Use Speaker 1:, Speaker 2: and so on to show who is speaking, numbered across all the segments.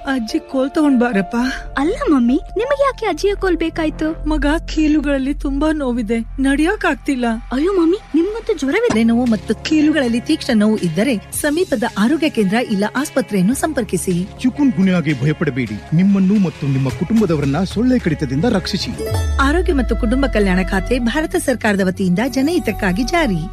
Speaker 1: ಅಜ್ಜಿ ಕೋಲ್ ತಗೊಂಡ್ ಬಾರಪ್ಪ
Speaker 2: ಅಲ್ಲ ಮಮ್ಮಿ ನಿಮಗೆ ಯಾಕೆ ಅಜ್ಜಿಯ ಕೋಲ್ ಬೇಕಾಯ್ತು
Speaker 1: ಮಗ ಕೀಲುಗಳಲ್ಲಿ ತುಂಬಾ ನೋವಿದೆ ನಡಿಯಕ್ ಆಗ್ತಿಲ್ಲ
Speaker 2: ಅಯ್ಯೋ ಮಮ್ಮಿ ನಿಮ್ಗಂತೂ ಜ್ವರವಿದೆ
Speaker 1: ನೋವು ಮತ್ತು ಕೀಲುಗಳಲ್ಲಿ ತೀಕ್ಷ್ಣ ನೋವು ಇದ್ದರೆ ಸಮೀಪದ ಆರೋಗ್ಯ ಕೇಂದ್ರ ಇಲ್ಲ ಆಸ್ಪತ್ರೆಯನ್ನು ಸಂಪರ್ಕಿಸಿ
Speaker 3: ಚಿಕುನ್ ಗುನ್ಯಾಗೆ ಭಯಪಡಬೇಡಿ ನಿಮ್ಮನ್ನು ಮತ್ತು ನಿಮ್ಮ ಕುಟುಂಬದವರನ್ನ ಸೊಳ್ಳೆ ಕಡಿತದಿಂದ ರಕ್ಷಿಸಿ
Speaker 1: ಆರೋಗ್ಯ ಮತ್ತು ಕುಟುಂಬ ಕಲ್ಯಾಣ ಖಾತೆ ಭಾರತ ಸರ್ಕಾರದ ವತಿಯಿಂದ ಜನಹಿತಕ್ಕಾಗಿ ಜಾರಿ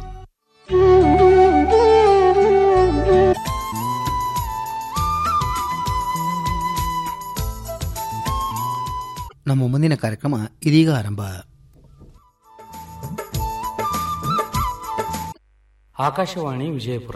Speaker 4: ನಮ್ಮ ಮುಂದಿನ ಕಾರ್ಯಕ್ರಮ ಇದೀಗ ಆರಂಭ
Speaker 5: ಆಕಾಶವಾಣಿ ವಿಜಯಪುರ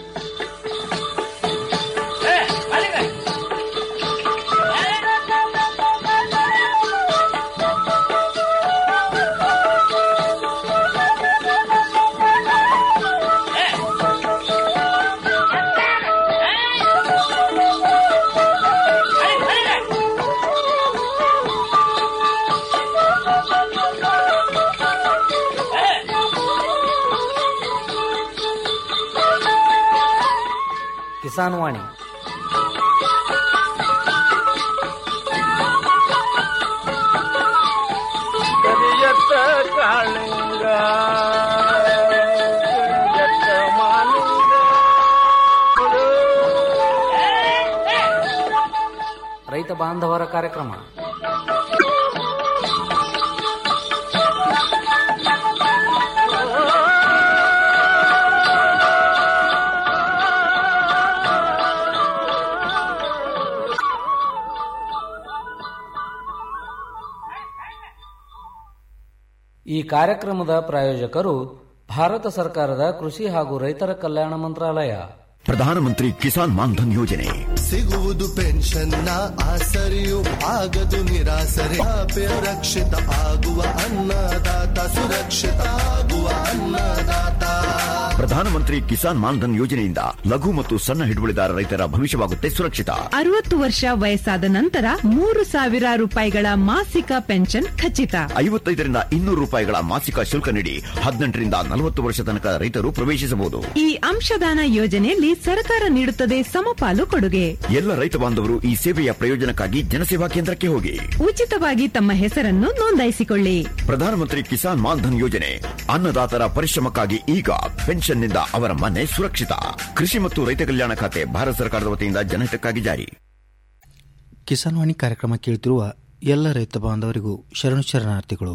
Speaker 5: ಕಿಸಾನ್ ವಾಣಿ
Speaker 6: ಕರಿಯತ್ತ ಕಾಳಿಂಗ ಕರಿಯತ್ತ ಮಾಲಿಂಗ
Speaker 5: ರೈತ ಬಾಂಧವರ ಕಾರ್ಯಕ್ರಮ ಈ ಕಾರ್ಯಕ್ರಮದ ಪ್ರಾಯೋಜಕರು ಭಾರತ ಸರ್ಕಾರದ ಕೃಷಿ ಹಾಗೂ ರೈತರ ಕಲ್ಯಾಣ ಮಂತ್ರಾಲಯ
Speaker 7: ಪ್ರಧಾನಮಂತ್ರಿ ಕಿಸಾನ್ ಮಾನ್ಧನ್ ಯೋಜನೆ
Speaker 8: ಸಿಗುವುದು ಪೆನ್ಷನ್ನ ಆಸರೆಯು ಆಗದು ನಿರಾಸರೆ ರಕ್ಷಿತ ಆಗುವ ಅನ್ನದಾತ ಸುರಕ್ಷಿತ ಆಗುವ ಅನ್ನದಾತ
Speaker 7: ಪ್ರಧಾನಮಂತ್ರಿ ಕಿಸಾನ್ ಮಾನ್ಧನ್ ಯೋಜನೆಯಿಂದ ಲಘು ಮತ್ತು ಸಣ್ಣ ಹಿಡುವಳಿದಾರ ರೈತರ ಭವಿಷ್ಯವಾಗುತ್ತೆ ಸುರಕ್ಷಿತ
Speaker 9: ಅರವತ್ತು ವರ್ಷ ವಯಸ್ಸಾದ ನಂತರ ಮೂರು ಸಾವಿರ ರೂಪಾಯಿಗಳ ಮಾಸಿಕ ಪೆನ್ಷನ್ ಖಚಿತ
Speaker 7: ಐವತ್ತೈದರಿಂದ ಇನ್ನೂರು ರೂಪಾಯಿಗಳ ಮಾಸಿಕ ಶುಲ್ಕ ನೀಡಿ ಹದಿನೆಂಟರಿಂದ ನಲವತ್ತು ವರ್ಷ ತನಕ ರೈತರು ಪ್ರವೇಶಿಸಬಹುದು
Speaker 9: ಈ ಅಂಶದಾನ ಯೋಜನೆಯಲ್ಲಿ ಸರ್ಕಾರ ನೀಡುತ್ತದೆ ಸಮಪಾಲು ಕೊಡುಗೆ
Speaker 7: ಎಲ್ಲ ರೈತ ಬಾಂಧವರು ಈ ಸೇವೆಯ ಪ್ರಯೋಜನಕ್ಕಾಗಿ ಜನಸೇವಾ ಕೇಂದ್ರಕ್ಕೆ ಹೋಗಿ
Speaker 9: ಉಚಿತವಾಗಿ ತಮ್ಮ ಹೆಸರನ್ನು ನೋಂದಾಯಿಸಿಕೊಳ್ಳಿ
Speaker 7: ಪ್ರಧಾನಮಂತ್ರಿ ಕಿಸಾನ್ ಮಾನ್ಧನ್ ಯೋಜನೆ ಅನ್ನದಾತರ ಪರಿಶ್ರಮಕ್ಕಾಗಿ ಈಗ ಪೆನ್ಷನ್ನಿಂದ ಅವರ ಮನೆ ಸುರಕ್ಷಿತ ಕೃಷಿ ಮತ್ತು ರೈತ ಕಲ್ಯಾಣ ಖಾತೆ ಭಾರತ ಸರ್ಕಾರದ ವತಿಯಿಂದ ಜನಹಿತಕ್ಕಾಗಿ ಜಾರಿ
Speaker 4: ಕಿಸಾನ್ ವಾಣಿ ಕಾರ್ಯಕ್ರಮ ಕೇಳುತ್ತಿರುವ ಎಲ್ಲ ರೈತ ಬಾಂಧವರಿಗೂ ಶರಣು ಶರಣಾರ್ಥಿಗಳು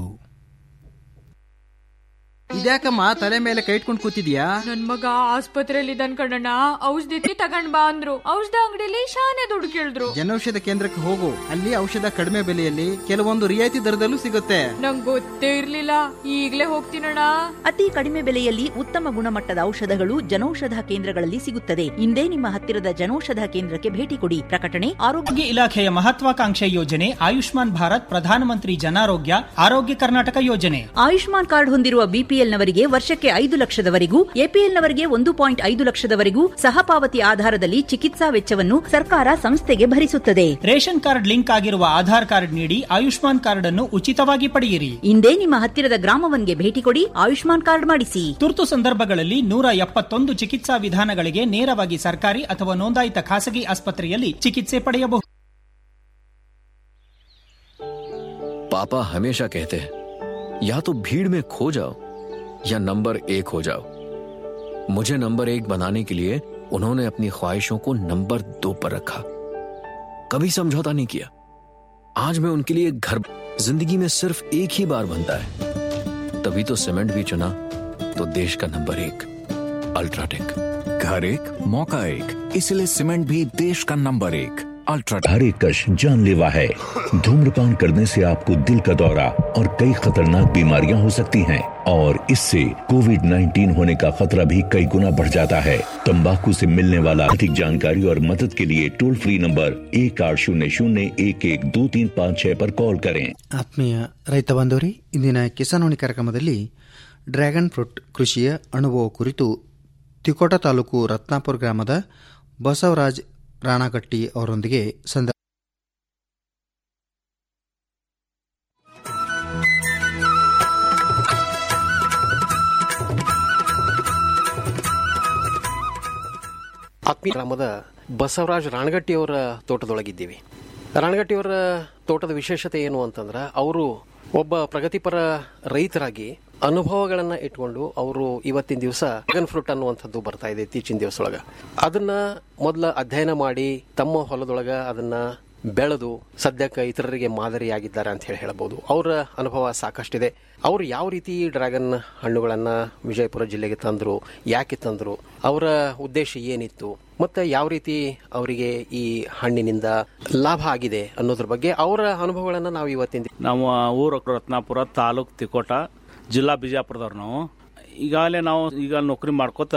Speaker 10: ಇದ್ಯಾಕಮ್ಮ ತಲೆ ಮೇಲೆ ಕೈ ಇಟ್ಕೊಂಡು ಕೂತಿದ್ಯಾ
Speaker 11: ನನ್ ಮಗ ಆಸ್ಪತ್ರೆಯಲ್ಲಿ ಇದ್ದಾನ್ ಕಣಣ್ಣ ಔಷಧಿ ತಗೊಂಡ್ ಬಾ ಅಂದ್ರು ಔಷಧ ಅಂಗಡಿಲಿ ಶಾನೆ ದುಡ್ಡು ಕೇಳಿದ್ರು
Speaker 10: ಜನೌಷಧ ಕೇಂದ್ರಕ್ಕೆ ಹೋಗು ಅಲ್ಲಿ ಔಷಧ ಕಡಿಮೆ ಬೆಲೆಯಲ್ಲಿ ಕೆಲವೊಂದು ರಿಯಾಯಿತಿ ದರದಲ್ಲೂ ಸಿಗುತ್ತೆ
Speaker 11: ನಂಗ್ ಗೊತ್ತೇ ಇರ್ಲಿಲ್ಲ ಈಗ್ಲೇ ಹೋಗ್ತೀನಣ್ಣ
Speaker 12: ಅತಿ ಕಡಿಮೆ ಬೆಲೆಯಲ್ಲಿ ಉತ್ತಮ ಗುಣಮಟ್ಟದ ಔಷಧಗಳು ಜನೌಷಧ ಕೇಂದ್ರಗಳಲ್ಲಿ ಸಿಗುತ್ತದೆ ಇಂದೇ ನಿಮ್ಮ ಹತ್ತಿರದ ಜನೌಷಧ ಕೇಂದ್ರಕ್ಕೆ ಭೇಟಿ ಕೊಡಿ ಪ್ರಕಟಣೆ ಆರೋಗ್ಯ
Speaker 13: ಆರೋಗ್ಯ ಇಲಾಖೆಯ ಮಹತ್ವಾಕಾಂಕ್ಷೆ ಯೋಜನೆ ಆಯುಷ್ಮಾನ್ ಭಾರತ್ ಪ್ರಧಾನಮಂತ್ರಿ ಜನಾರೋಗ್ಯ ಆರೋಗ್ಯ ಕರ್ನಾಟಕ ಯೋಜನೆ
Speaker 12: ಆಯುಷ್ಮಾನ್ ಕಾರ್ಡ್ ಹೊಂದಿರುವ ಬಿಪಿಎಲ್ನವರಿಗೆ ವರ್ಷಕ್ಕೆ ಐದು ಲಕ್ಷದವರೆಗೂ ಎಪಿಎಲ್ನವರಿಗೆ ಒಂದು ಪಾಯಿಂಟ್ ಐದು ಲಕ್ಷದವರೆಗೂ ಸಹಪಾವತಿ ಆಧಾರದಲ್ಲಿ ಚಿಕಿತ್ಸಾ ವೆಚ್ಚವನ್ನು ಸರ್ಕಾರ ಸಂಸ್ಥೆಗೆ ಭರಿಸುತ್ತದೆ
Speaker 13: ರೇಷನ್ ಕಾರ್ಡ್ ಲಿಂಕ್ ಆಗಿರುವ ಆಧಾರ್ ಕಾರ್ಡ್ ನೀಡಿ ಆಯುಷ್ಮಾನ್ ಕಾರ್ಡ್ ಅನ್ನು ಉಚಿತವಾಗಿ ಪಡೆಯಿರಿ
Speaker 12: ಇಂದೇ ನಿಮ್ಮ ಹತ್ತಿರದ ಗ್ರಾಮವನ್ಗೆ ಭೇಟಿ ಕೊಡಿ ಆಯುಷ್ಮಾನ್ ಕಾರ್ಡ್ ಮಾಡಿಸಿ
Speaker 13: ತುರ್ತು ಸಂದರ್ಭಗಳಲ್ಲಿ ನೂರ ಎಪ್ಪತ್ತೊಂದು ಚಿಕಿತ್ಸಾ ವಿಧಾನಗಳಿಗೆ ನೇರವಾಗಿ ಸರ್ಕಾರಿ ಅಥವಾ ನೋಂದಾಯಿತ ಖಾಸಗಿ ಆಸ್ಪತ್ರೆಯಲ್ಲಿ ಚಿಕಿತ್ಸೆ ಪಡೆಯಬಹುದು
Speaker 14: पापा हमेशा कहते हैं या तो भीड़ में खो जाओ या नंबर एक हो जाओ मुझे नंबर एक बनाने के लिए उन्होंने अपनी ख्वाहिशों को नंबर दो पर रखा कभी समझौता नहीं किया आज मैं उनके लिए घर जिंदगी में सिर्फ एक ही बार बनता है तभी तो सीमेंट भी चुना तो देश का नंबर एक अल्ट्राटेक
Speaker 15: घर एक मौका एक इसलिए सीमेंट भी देश का नंबर एक अल्ट्रा
Speaker 16: हर एक कश जानलेवा है धूम्रपान करने से आपको दिल का दौरा और कई खतरनाक बीमारियां हो सकती हैं और इससे कोविड 19 होने का खतरा भी कई गुना बढ़ जाता है तंबाकू से मिलने वाला अधिक जानकारी और मदद के लिए टोल फ्री नंबर एक आठ शून्य शून्य एक एक दो तीन पाँच छह पर कॉल करें
Speaker 4: ಆತ್ಮೀಯ ರೈತ ಬಾಂಧವರೇ ಇಂದಿನ ಕಿಸಾನ್ವಾಣಿ ಕಾರ್ಯಕ್ರಮದಲ್ಲಿ ಡ್ರ್ಯಾಗನ್ ಫ್ರೂಟ್ ಕೃಷಿಯ ಅನುಭವ ಕುರಿತು ತಿಕೋಟ ತಾಲೂಕು ರತ್ನಾಪುರ ಗ್ರಾಮದ ಬಸವರಾಜ್ ರಾಣಾಗಟ್ಟಿ ಅವರೊಂದಿಗೆ ಸಂದ
Speaker 17: ಆತ್ಮೀಯ ಗ್ರಾಮದ ಬಸವರಾಜ್ ರಾಣಗಟ್ಟಿಯವರ ತೋಟದೊಳಗಿದ್ದೀವಿ ರಾಣಗಟ್ಟಿಯವರ ತೋಟದ ವಿಶೇಷತೆ ಏನು ಅಂತಂದ್ರೆ ಅವರು ಒಬ್ಬ ಪ್ರಗತಿಪರ ರೈತರಾಗಿ ಅನುಭವಗಳನ್ನ ಇಟ್ಕೊಂಡು ಅವರು ಇವತ್ತಿನ ದಿವಸ ಡ್ರ್ಯಾಗನ್ ಫ್ರೂಟ್ ಅನ್ನುವಂಥದ್ದು ಬರ್ತಾ ಇದೆ ಇತ್ತೀಚಿನ ದಿವಸ ಒಳಗ ಅದನ್ನ ಮೊದಲ ಅಧ್ಯಯನ ಮಾಡಿ ತಮ್ಮ ಹೊಲದೊಳಗ ಅದನ್ನ ಬೆಳೆದು ಸದ್ಯಕ್ಕೆ ಇತರರಿಗೆ ಮಾದರಿಯಾಗಿದ್ದಾರೆ ಅಂತ ಹೇಳಿ ಹೇಳಬಹುದು ಅವರ ಅನುಭವ ಸಾಕಷ್ಟಿದೆ ಅವರು ಯಾವ ರೀತಿ ಡ್ರ್ಯಾಗನ್ ಹಣ್ಣುಗಳನ್ನ ವಿಜಯಪುರ ಜಿಲ್ಲೆಗೆ ತಂದ್ರು ಯಾಕೆ ತಂದ್ರು ಅವರ ಉದ್ದೇಶ ಏನಿತ್ತು ಮತ್ತೆ ಯಾವ ರೀತಿ ಅವರಿಗೆ ಈ ಹಣ್ಣಿನಿಂದ ಲಾಭ ಆಗಿದೆ ಅನ್ನೋದ್ರ ಬಗ್ಗೆ ಅವರ ಅನುಭವಗಳನ್ನ ನಾವು ಇವತ್ತಿನ ದಿ-
Speaker 18: ನಮ್ಮ ಊರು ರತ್ನಾಪುರ ತಾಲೂಕ್ ತಿಕೋಟ ಜಿಲ್ಲಾ ಬಿಜಾಪುರದವ್ರು ನಾವು ಈಗಾಗಲೇ ನಾವು ಈಗ ನೌಕರಿ ಮಾಡ್ಕೋತ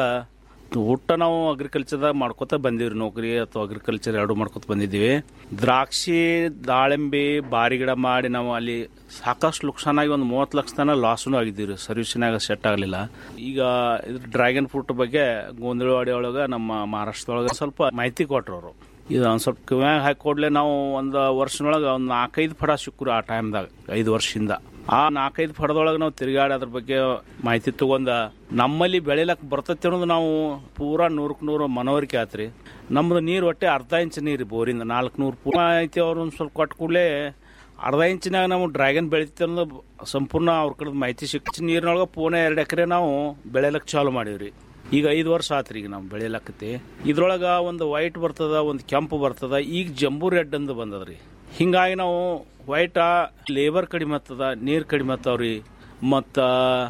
Speaker 18: ಊಟ ನಾವು ಅಗ್ರಿಕಲ್ಚರ್ದಾಗ ಮಾಡ್ಕೋತ ಬಂದೀವಿ ನೌಕರಿ ಅಥವಾ ಅಗ್ರಿಕಲ್ಚರ್ ಎರಡು ಮಾಡ್ಕೋತ ಬಂದಿದ್ದೀವಿ ದ್ರಾಕ್ಷಿ ದಾಳಿಂಬೆ ಬಾರಿ ಗಿಡ ಮಾಡಿ ನಾವು ಅಲ್ಲಿ ಸಾಕಷ್ಟು ಲುಕ್ಸಾನಾಗಿ ಒಂದು ಮೂವತ್ತು ಲಕ್ಷ ತನಕ ಲಾಸ್ನು ಆಗಿದ್ದೀವಿ ಸರ್ವಿಸ್ನಾಗ ಸೆಟ್ ಆಗಲಿಲ್ಲ ಈಗ ಇದ್ರ ಡ್ರ್ಯಾಗನ್ ಫ್ರೂಟ್ ಬಗ್ಗೆ ಗೋಂದಳವಾಡಿ ಒಳಗೆ ನಮ್ಮ ಮಹಾರಾಷ್ಟ್ರದೊಳಗೆ ಸ್ವಲ್ಪ ಮಾಹಿತಿ ಕೊಟ್ರು ಅವರು ಇದು ಒಂದು ಸ್ವಲ್ಪ ಕಿವ್ಯಾಗ ಹಾಕಿ ಕೊಡ್ಲೆ ನಾವು ಒಂದು ವರ್ಷನೊಳಗೆ ಒಂದು ನಾಲ್ಕೈದು ಫಡ ಸಿಕ್ಕರು ಆ ಟೈಮ್ದಾಗ ಐದು ವರ್ಷದಿಂದ ಆ ನಾಲ್ಕೈದು ಫಡದೊಳಗೆ ನಾವು ತಿರುಗಾಡಿ ಅದ್ರ ಬಗ್ಗೆ ಮಾಹಿತಿ ತಗೊಂಡ ನಮ್ಮಲ್ಲಿ ಬೆಳಿಲಕ್ ಬರ್ತೈತಿ ಅನ್ನೋದು ನಾವು ಪೂರಾ ನೂರಕ್ಕೆ ನೂರು ಮನವರಿಕೆ ಆತ್ರಿ ನಮ್ದು ನೀರು ಒಟ್ಟೆ ಅರ್ಧ ಇಂಚ್ ನೀರು ಬೋರಿಂದ ನಾಲ್ಕು ನೂರು ಪೂರ ಐತಿ ಅವ್ರು ಒಂದು ಸ್ವಲ್ಪ ಕೊಟ್ಟು ಕೂಡಲೇ ಅರ್ಧ ಇಂಚಿನಾಗ ನಾವು ಡ್ರ್ಯಾಗನ್ ಬೆಳಿತೀವಿ ಅನ್ನೋದು ಸಂಪೂರ್ಣ ಅವ್ರ ಕಡೆ ಮಾಹಿತಿ ಸಿಕ್ಕ ನೀರಿನೊಳಗೆ ಪೂನೆ ಎರಡು ಎಕರೆ ನಾವು ಬೆಳೆಯಲಕ್ಕೆ ಚಾಲು ಮಾಡೀವ್ರಿ ಈಗ ಐದು ವರ್ಷ ಆತ್ರಿ ಈಗ ನಾವು ಬೆಳೆಯಲಕ್ಕತಿ ಇದ್ರೊಳಗ ಒಂದು ವೈಟ್ ಬರ್ತದ ಒಂದು ಕೆಂಪು ಬರ್ತದ ಈಗ ಜಂಬೂ ರೆಡ್ ಅಂತ ಬಂದದ್ರಿ ಹಿಂಗಾಗಿ ನಾವು ವೈಟ್ ಲೇಬರ್ ಕಡಿಮೆ ಆಗ್ತದ ನೀರು ಕಡಿಮೆ ಆಗ್ತಾವ್ರಿ ಮತ್ತು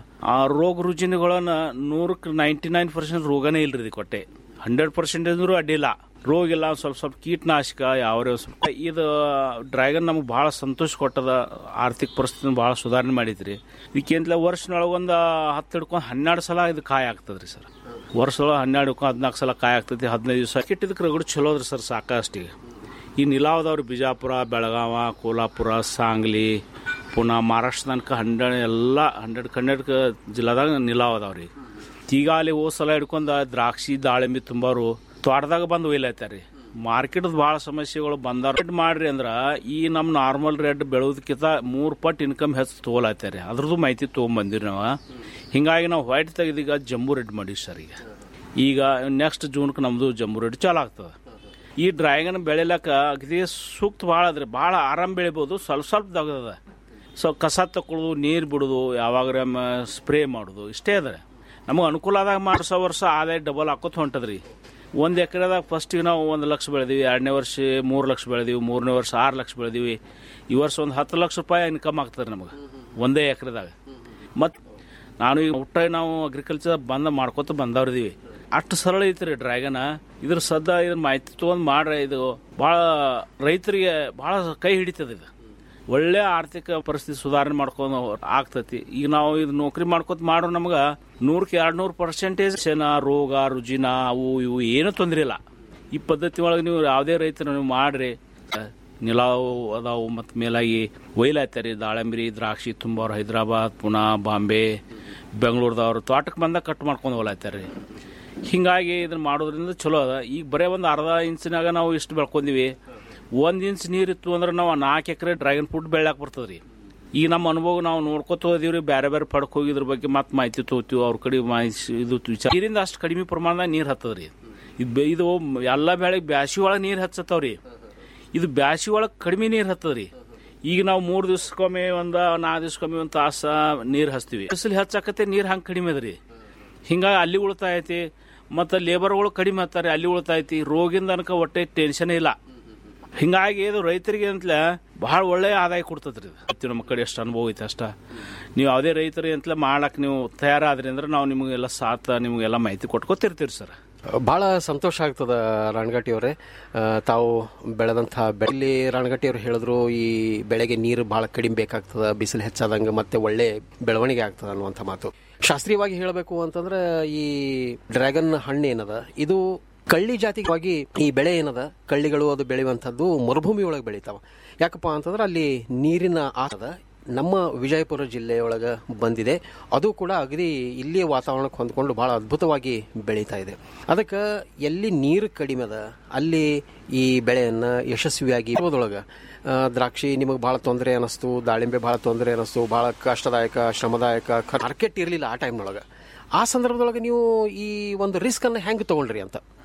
Speaker 18: ಆ ರೋಗ ರುಜಿನಗಳನ್ನ ನೂರಕ್ಕೆ ನೈಂಟಿ ನೈನ್ ಪರ್ಸೆಂಟ್ ರೋಗನೇ ಇಲ್ರಿ ಇದು ಕೊಟ್ಟೆ ಹಂಡ್ರೆಡ್ ಪರ್ಸೆಂಟ್ ಅಂದ್ರೂ ಅಡ್ಡಿಲ್ಲ ರೋಗ ಇಲ್ಲ ಒಂದ್ ಸ್ವಲ್ಪ ಸ್ವಲ್ಪ ಕೀಟನಾಶಕ ಯಾವ ಸ್ವಲ್ಪ ಇದು ಡ್ರ್ಯಾಗನ್ ನಮಗೆ ಭಾಳ ಸಂತೋಷ ಕೊಟ್ಟದ ಆರ್ಥಿಕ ಪರಿಸ್ಥಿತಿ ಭಾಳ ಸುಧಾರಣೆ ಮಾಡಿದ್ರಿ ಇದಕ್ಕಿಂತಲೇ ವರ್ಷನೊಳಗೆ ಒಂದು ಹತ್ತು ಹಿಡ್ಕೊಂಡು ಹನ್ನೆರಡು ಸಲ ಇದು ಕಾಯಿ ಆಗ್ತದ್ರಿ ಸರ್ ವರ್ಷದೊಳಗೆ ಹನ್ನೆರಡು ಹಿಡ್ಕೊಂಡು ಹದಿನಾಲ್ಕು ಸಲ ಕಾಯಿ ಆಗ್ತೈತಿ ಹದಿನೈದು ದಿವಸ ಕಿಟ್ಟಿದಕ್ಕೆ ರಗಡು ಚಲೋ ಅದ್ರಿ ಸರ್ ಸಾಕಷ್ಟಿಗೆ ಈ ನಿಲಾವದವ್ರು ಬಿಜಾಪುರ ಬೆಳಗಾವ ಕೋಲ್ಹಾಪುರ ಸಾಂಗ್ಲಿ ಪುನಃ ಮಹಾರಾಷ್ಟ್ರ ತನಕ ಹಂಡ್ರೆಡ್ ಎಲ್ಲ ಹಂಡ್ರೆಡ್ ಹಂಡ್ರೆಡ್ ಜಿಲ್ಲಾದಾಗ ನಿಲಾವ್ ಅದಾವ್ರಿ ಈಗ ಅಲ್ಲಿ ಹೋದ ಸಲ ಹಿಡ್ಕೊಂಡ ದ್ರಾಕ್ಷಿ ದಾಳಿಂಬೆ ತುಂಬಾರು ತೋಟದಾಗ ಬಂದು ಒಯ್ಲತ್ತಾರಿ ಮಾರ್ಕೆಟ್ ಭಾಳ ಸಮಸ್ಯೆಗಳು ಬಂದಾರ ರೇಟ್ ಮಾಡ್ರಿ ಅಂದ್ರ ಈ ನಮ್ಮ ನಾರ್ಮಲ್ ರೇಟ್ ಬೆಳೋದಕ್ಕಿಂತ ಮೂರು ಪಟ್ಟು ಇನ್ಕಮ್ ಹೆಚ್ಚು ತೊಗೊಳತ್ತಾರಿ ಅದ್ರದ್ದು ಮಾಹಿತಿ ತೊಗೊಂಬಂದಿರಿ ನಾವು ಹಿಂಗಾಗಿ ನಾವು ವೈಟ್ ತೆಗೆದೀಗ ಜಂಬೂ ರೆಡ್ ಮಾಡೀವಿ ಸರ್ ಈಗ ಈಗ ನೆಕ್ಸ್ಟ್ ಜೂನ್ಗೆ ನಮ್ಮದು ಜಂಬೂ ರೆಡ್ ಚಾಲು ಆಗ್ತದೆ ಈ ಡ್ರ್ಯಾಗನ್ ಬೆಳಿಲಕ್ಕ ಅಗದಿ ಸೂಕ್ತ ಭಾಳ ಅದ್ರಿ ಭಾಳ ಆರಾಮ್ ಬೆಳಿಬೋದು ಸ್ವಲ್ಪ ಸ್ವಲ್ಪ ತಗದ ಸೊ ಕಸ ತಕೊಳ್ಳೋದು ನೀರು ಬಿಡೋದು ಯಾವಾಗ ಸ್ಪ್ರೇ ಮಾಡೋದು ಇಷ್ಟೇ ಅದ ನಮಗೆ ಅನುಕೂಲ ಆದಾಗ ಮಾಡಿಸೋ ವರ್ಷ ಆದಾಯ ಡಬಲ್ ಹಾಕೋತ ಹೊಂಟದ್ರಿ ಒಂದು ಎಕರೆದಾಗ ಫಸ್ಟಿಗೆ ನಾವು ಒಂದು ಲಕ್ಷ ಬೆಳೆದೀವಿ ಎರಡನೇ ವರ್ಷ ಮೂರು ಲಕ್ಷ ಬೆಳೆದೀವಿ ಮೂರನೇ ವರ್ಷ ಆರು ಲಕ್ಷ ಬೆಳೆದೀವಿ ಈ ವರ್ಷ ಒಂದು ಹತ್ತು ಲಕ್ಷ ರೂಪಾಯಿ ಇನ್ಕಮ್ ಆಗ್ತದೆ ನಮಗೆ ಒಂದೇ ಎಕರೆದಾಗ ಮತ್ತು ನಾನು ಈಗ ಊಟ ನಾವು ಅಗ್ರಿಕಲ್ಚರ್ ಬಂದ ಮಾಡ್ಕೊತ ಬಂದವ್ರಿದೀವಿ ಅಷ್ಟು ಸರಳ ಐತ್ರಿ ಡ್ರ್ಯಾಗನ್ ಇದ್ರ ಸದ್ದ ಇದ್ರ ಮಾಹಿತಿ ತೊಗೊಂಡು ಮಾಡ್ರೆ ಇದು ಭಾಳ ರೈತರಿಗೆ ಭಾಳ ಕೈ ಹಿಡಿತದ ಇದು ಒಳ್ಳೆ ಆರ್ಥಿಕ ಪರಿಸ್ಥಿತಿ ಸುಧಾರಣೆ ಮಾಡ್ಕೊಂಡು ಆಗ್ತತಿ ಈಗ ನಾವು ಇದು ನೌಕರಿ ಮಾಡ್ಕೊತ ಮಾಡೋ ನಮ್ಗೆ ನೂರಕ್ಕೆ ಎರಡು ನೂರು ಪರ್ಸೆಂಟೇಜ್ ರೋಗ ರುಜಿನ ಅವು ಇವು ಏನೂ ತೊಂದರೆ ಇಲ್ಲ ಈ ಪದ್ಧತಿ ಒಳಗೆ ನೀವು ಯಾವುದೇ ರೈತರು ನೀವು ಮಾಡ್ರಿ ನಿಲಾವು ಅದಾವು ಮತ್ತು ಮೇಲಾಗಿ ಒಯ್ಲಾಯ್ತಾರಿ ದಾಳಂಬ್ರಿ ದ್ರಾಕ್ಷಿ ತುಂಬವ್ರು ಹೈದರಾಬಾದ್ ಪುನಾ ಬಾಂಬೆ ಬೆಂಗಳೂರದವ್ರು ತೋಟಕ್ಕೆ ಬಂದಾಗ ಕಟ್ ಮಾಡ್ಕೊಂಡು ಹೋಗ್ಲಾಯ್ತಾರ್ರಿ ಹಿಂಗಾಗಿ ಇದನ್ನ ಮಾಡೋದ್ರಿಂದ ಚಲೋ ಅದ ಈಗ ಬರೇ ಒಂದು ಅರ್ಧ ಇಂಚಿನಾಗ ನಾವು ಇಷ್ಟು ಬೆಳ್ಕೊಂದಿವಿ ಒಂದು ಇಂಚ್ ನೀರಿತ್ತು ಅಂದ್ರೆ ನಾವು ನಾಲ್ಕು ಎಕರೆ ಡ್ರ್ಯಾಗನ್ ಫ್ರೂಟ್ ಬೆಳ್ಯಾಕ ಬರ್ತದ್ರಿ ಈಗ ನಮ್ಮ ಅನುಭವ ನಾವು ನೋಡ್ಕೊತ ಹೋದಿವ್ರಿ ಬೇರೆ ಬೇರೆ ಪಡಕ್ ಹೋಗಿದ್ರ ಬಗ್ಗೆ ಮತ್ತೆ ಮಾಹಿತಿ ತಗೋತೀವಿ ಅವ್ರ ಕಡೆ ಮಾಹಿತಿ ಇದು ವಿಚಾರ ನೀರಿಂದ ಅಷ್ಟು ಕಡಿಮೆ ಪ್ರಮಾಣದಾಗ ನೀರು ಹತ್ತದ್ರಿ ಇದು ಬೆ- ಇದು ಎಲ್ಲ ಬೆಳೆಗೆ ಬ್ಯಾಸಿ ಒಳಗೆ ನೀರು ಹಚ್ಚತ್ತವ್ರಿ ಇದು ಬ್ಯಾಸಿ ಒಳಗೆ ಕಡಿಮೆ ನೀರು ಹತ್ತದ್ರಿ ಈಗ ನಾವು ಮೂರು ದಿವ್ಸಕ್ಕೊಮ್ಮೆ ಒಂದು ನಾಲ್ಕು ದಿವ್ಸಕ್ಕೊಮ್ಮೆ ಒಂದು ತಾಸ ನೀರು ಹಚ್ತೀವಿ ಬಿಸಿಲು ಹೆಚ್ಚಾಕತ್ತೆ ನೀರು ಹಂಗೆ ಕಡಿಮೆ ಅದ್ರಿ ಹಿಂಗಾಗಿ ಅಲ್ಲಿ ಉಳಿತಾಯ ಐತಿ ಮತ್ತು ಲೇಬರ್ಗಳು ಕಡಿಮೆ ಹತ್ತಾರೆ ಅಲ್ಲಿ ಉಳಿತಾಯ ಐತಿ ರೋಗಿಂದ ಅನ್ಕ ಒಟ್ಟೆ ಟೆನ್ಷನ್ ಇಲ್ಲ ಹಿಂಗಾಗಿ ಇದು ರೈತರಿಗೆ ಅಂತಲೇ ಬಹಳ ಒಳ್ಳೆಯ ಆದಾಯ ಕೊಡ್ತದ್ರಿ ಇದು ನಮ್ಮ ಕಡೆ ಎಷ್ಟು ಅನುಭವ ಐತೆ ಅಷ್ಟ ನೀವು ಯಾವುದೇ ರೈತರಿಗೆ ಅಂತಲೇ ಮಾಡಕ್ಕೆ ನೀವು ತಯಾರಾದ್ರಿ ಅಂದ್ರೆ ನಾವು ನಿಮಗೆಲ್ಲ ಸಾಥ ನಿಮಗೆಲ್ಲ ಮಾಹಿತಿ ಕೊಟ್ಕೊತಿರ್ತೀವಿ ಸರ್
Speaker 17: ಬಹಳ ಸಂತೋಷ ಆಗ್ತದ ರಾಣಗಟ್ಟಿ ಅವರೇ ತಾವು ಬೆಳೆದಂತಹ ಬೆಳೆ ರಾಣಗಟ್ಟಿ ಅವರು ಹೇಳಿದ್ರು ಈ ಬೆಳೆಗೆ ನೀರು ಬಹಳ ಕಡಿಮೆ ಬೇಕಾಗ್ತದ ಬಿಸಿಲು ಹೆಚ್ಚಾದಂಗೆ ಮತ್ತೆ ಒಳ್ಳೆ ಬೆಳವಣಿಗೆ ಆಗ್ತದ ಅನ್ನುವಂಥ ಮಾತು ಶಾಸ್ತ್ರೀಯವಾಗಿ ಹೇಳಬೇಕು ಅಂತಂದ್ರೆ ಈ ಡ್ರ್ಯಾಗನ್ ಹಣ್ಣು ಏನದ ಇದು ಕಳ್ಳಿ ಜಾತಿಗಾಗಿ ಈ ಬೆಳೆ ಏನದ ಕಳ್ಳಿಗಳು ಅದು ಬೆಳೆಯುವಂಥದ್ದು ಮರುಭೂಮಿ ಒಳಗೆ ಬೆಳಿತಾವ ಯಾಕಪ್ಪ ಅಂತಂದ್ರೆ ಅಲ್ಲಿ ನೀರಿನ ಆಟದ ನಮ್ಮ ವಿಜಯಪುರ ಜಿಲ್ಲೆಯೊಳಗ ಬಂದಿದೆ ಅದು ಕೂಡ ಅಗದಿ ಇಲ್ಲಿಯ ವಾತಾವರಣಕ್ಕೆ ಹೊಂದ್ಕೊಂಡು ಬಹಳ ಅದ್ಭುತವಾಗಿ ಬೆಳೀತಾ ಇದೆ ಅದಕ್ಕೆ ಎಲ್ಲಿ ನೀರು ಕಡಿಮೆ ಅದ ಅಲ್ಲಿ ಈ ಬೆಳೆಯನ್ನ ಯಶಸ್ವಿಯಾಗಿ ಇರೋದ್ರೊಳಗ ಆ, ದ್ರಾಕ್ಷಿ ನಿಮಗೆ ಬಹಳ ತೊಂದರೆ ಅನಿಸ್ತು ದಾಳಿಂಬೆ ಬಹಳ ತೊಂದರೆ ಅನಿಸ್ತು ಬಹಳ ಕಷ್ಟದಾಯಕ ಶ್ರಮದಾಯಕ ಮಾರ್ಕೆಟ್ ಇರಲಿಲ್ಲ ಆ ಟೈಮ್ನೊಳಗೆ ಆ ಸಂದರ್ಭದೊಳಗೆ ನೀವು ಈ ಒಂದು ರಿಸ್ಕ್ ಅನ್ನ ಹೆಂಗೆ ತಗೊಂಡ್ರಿ ಅಂತ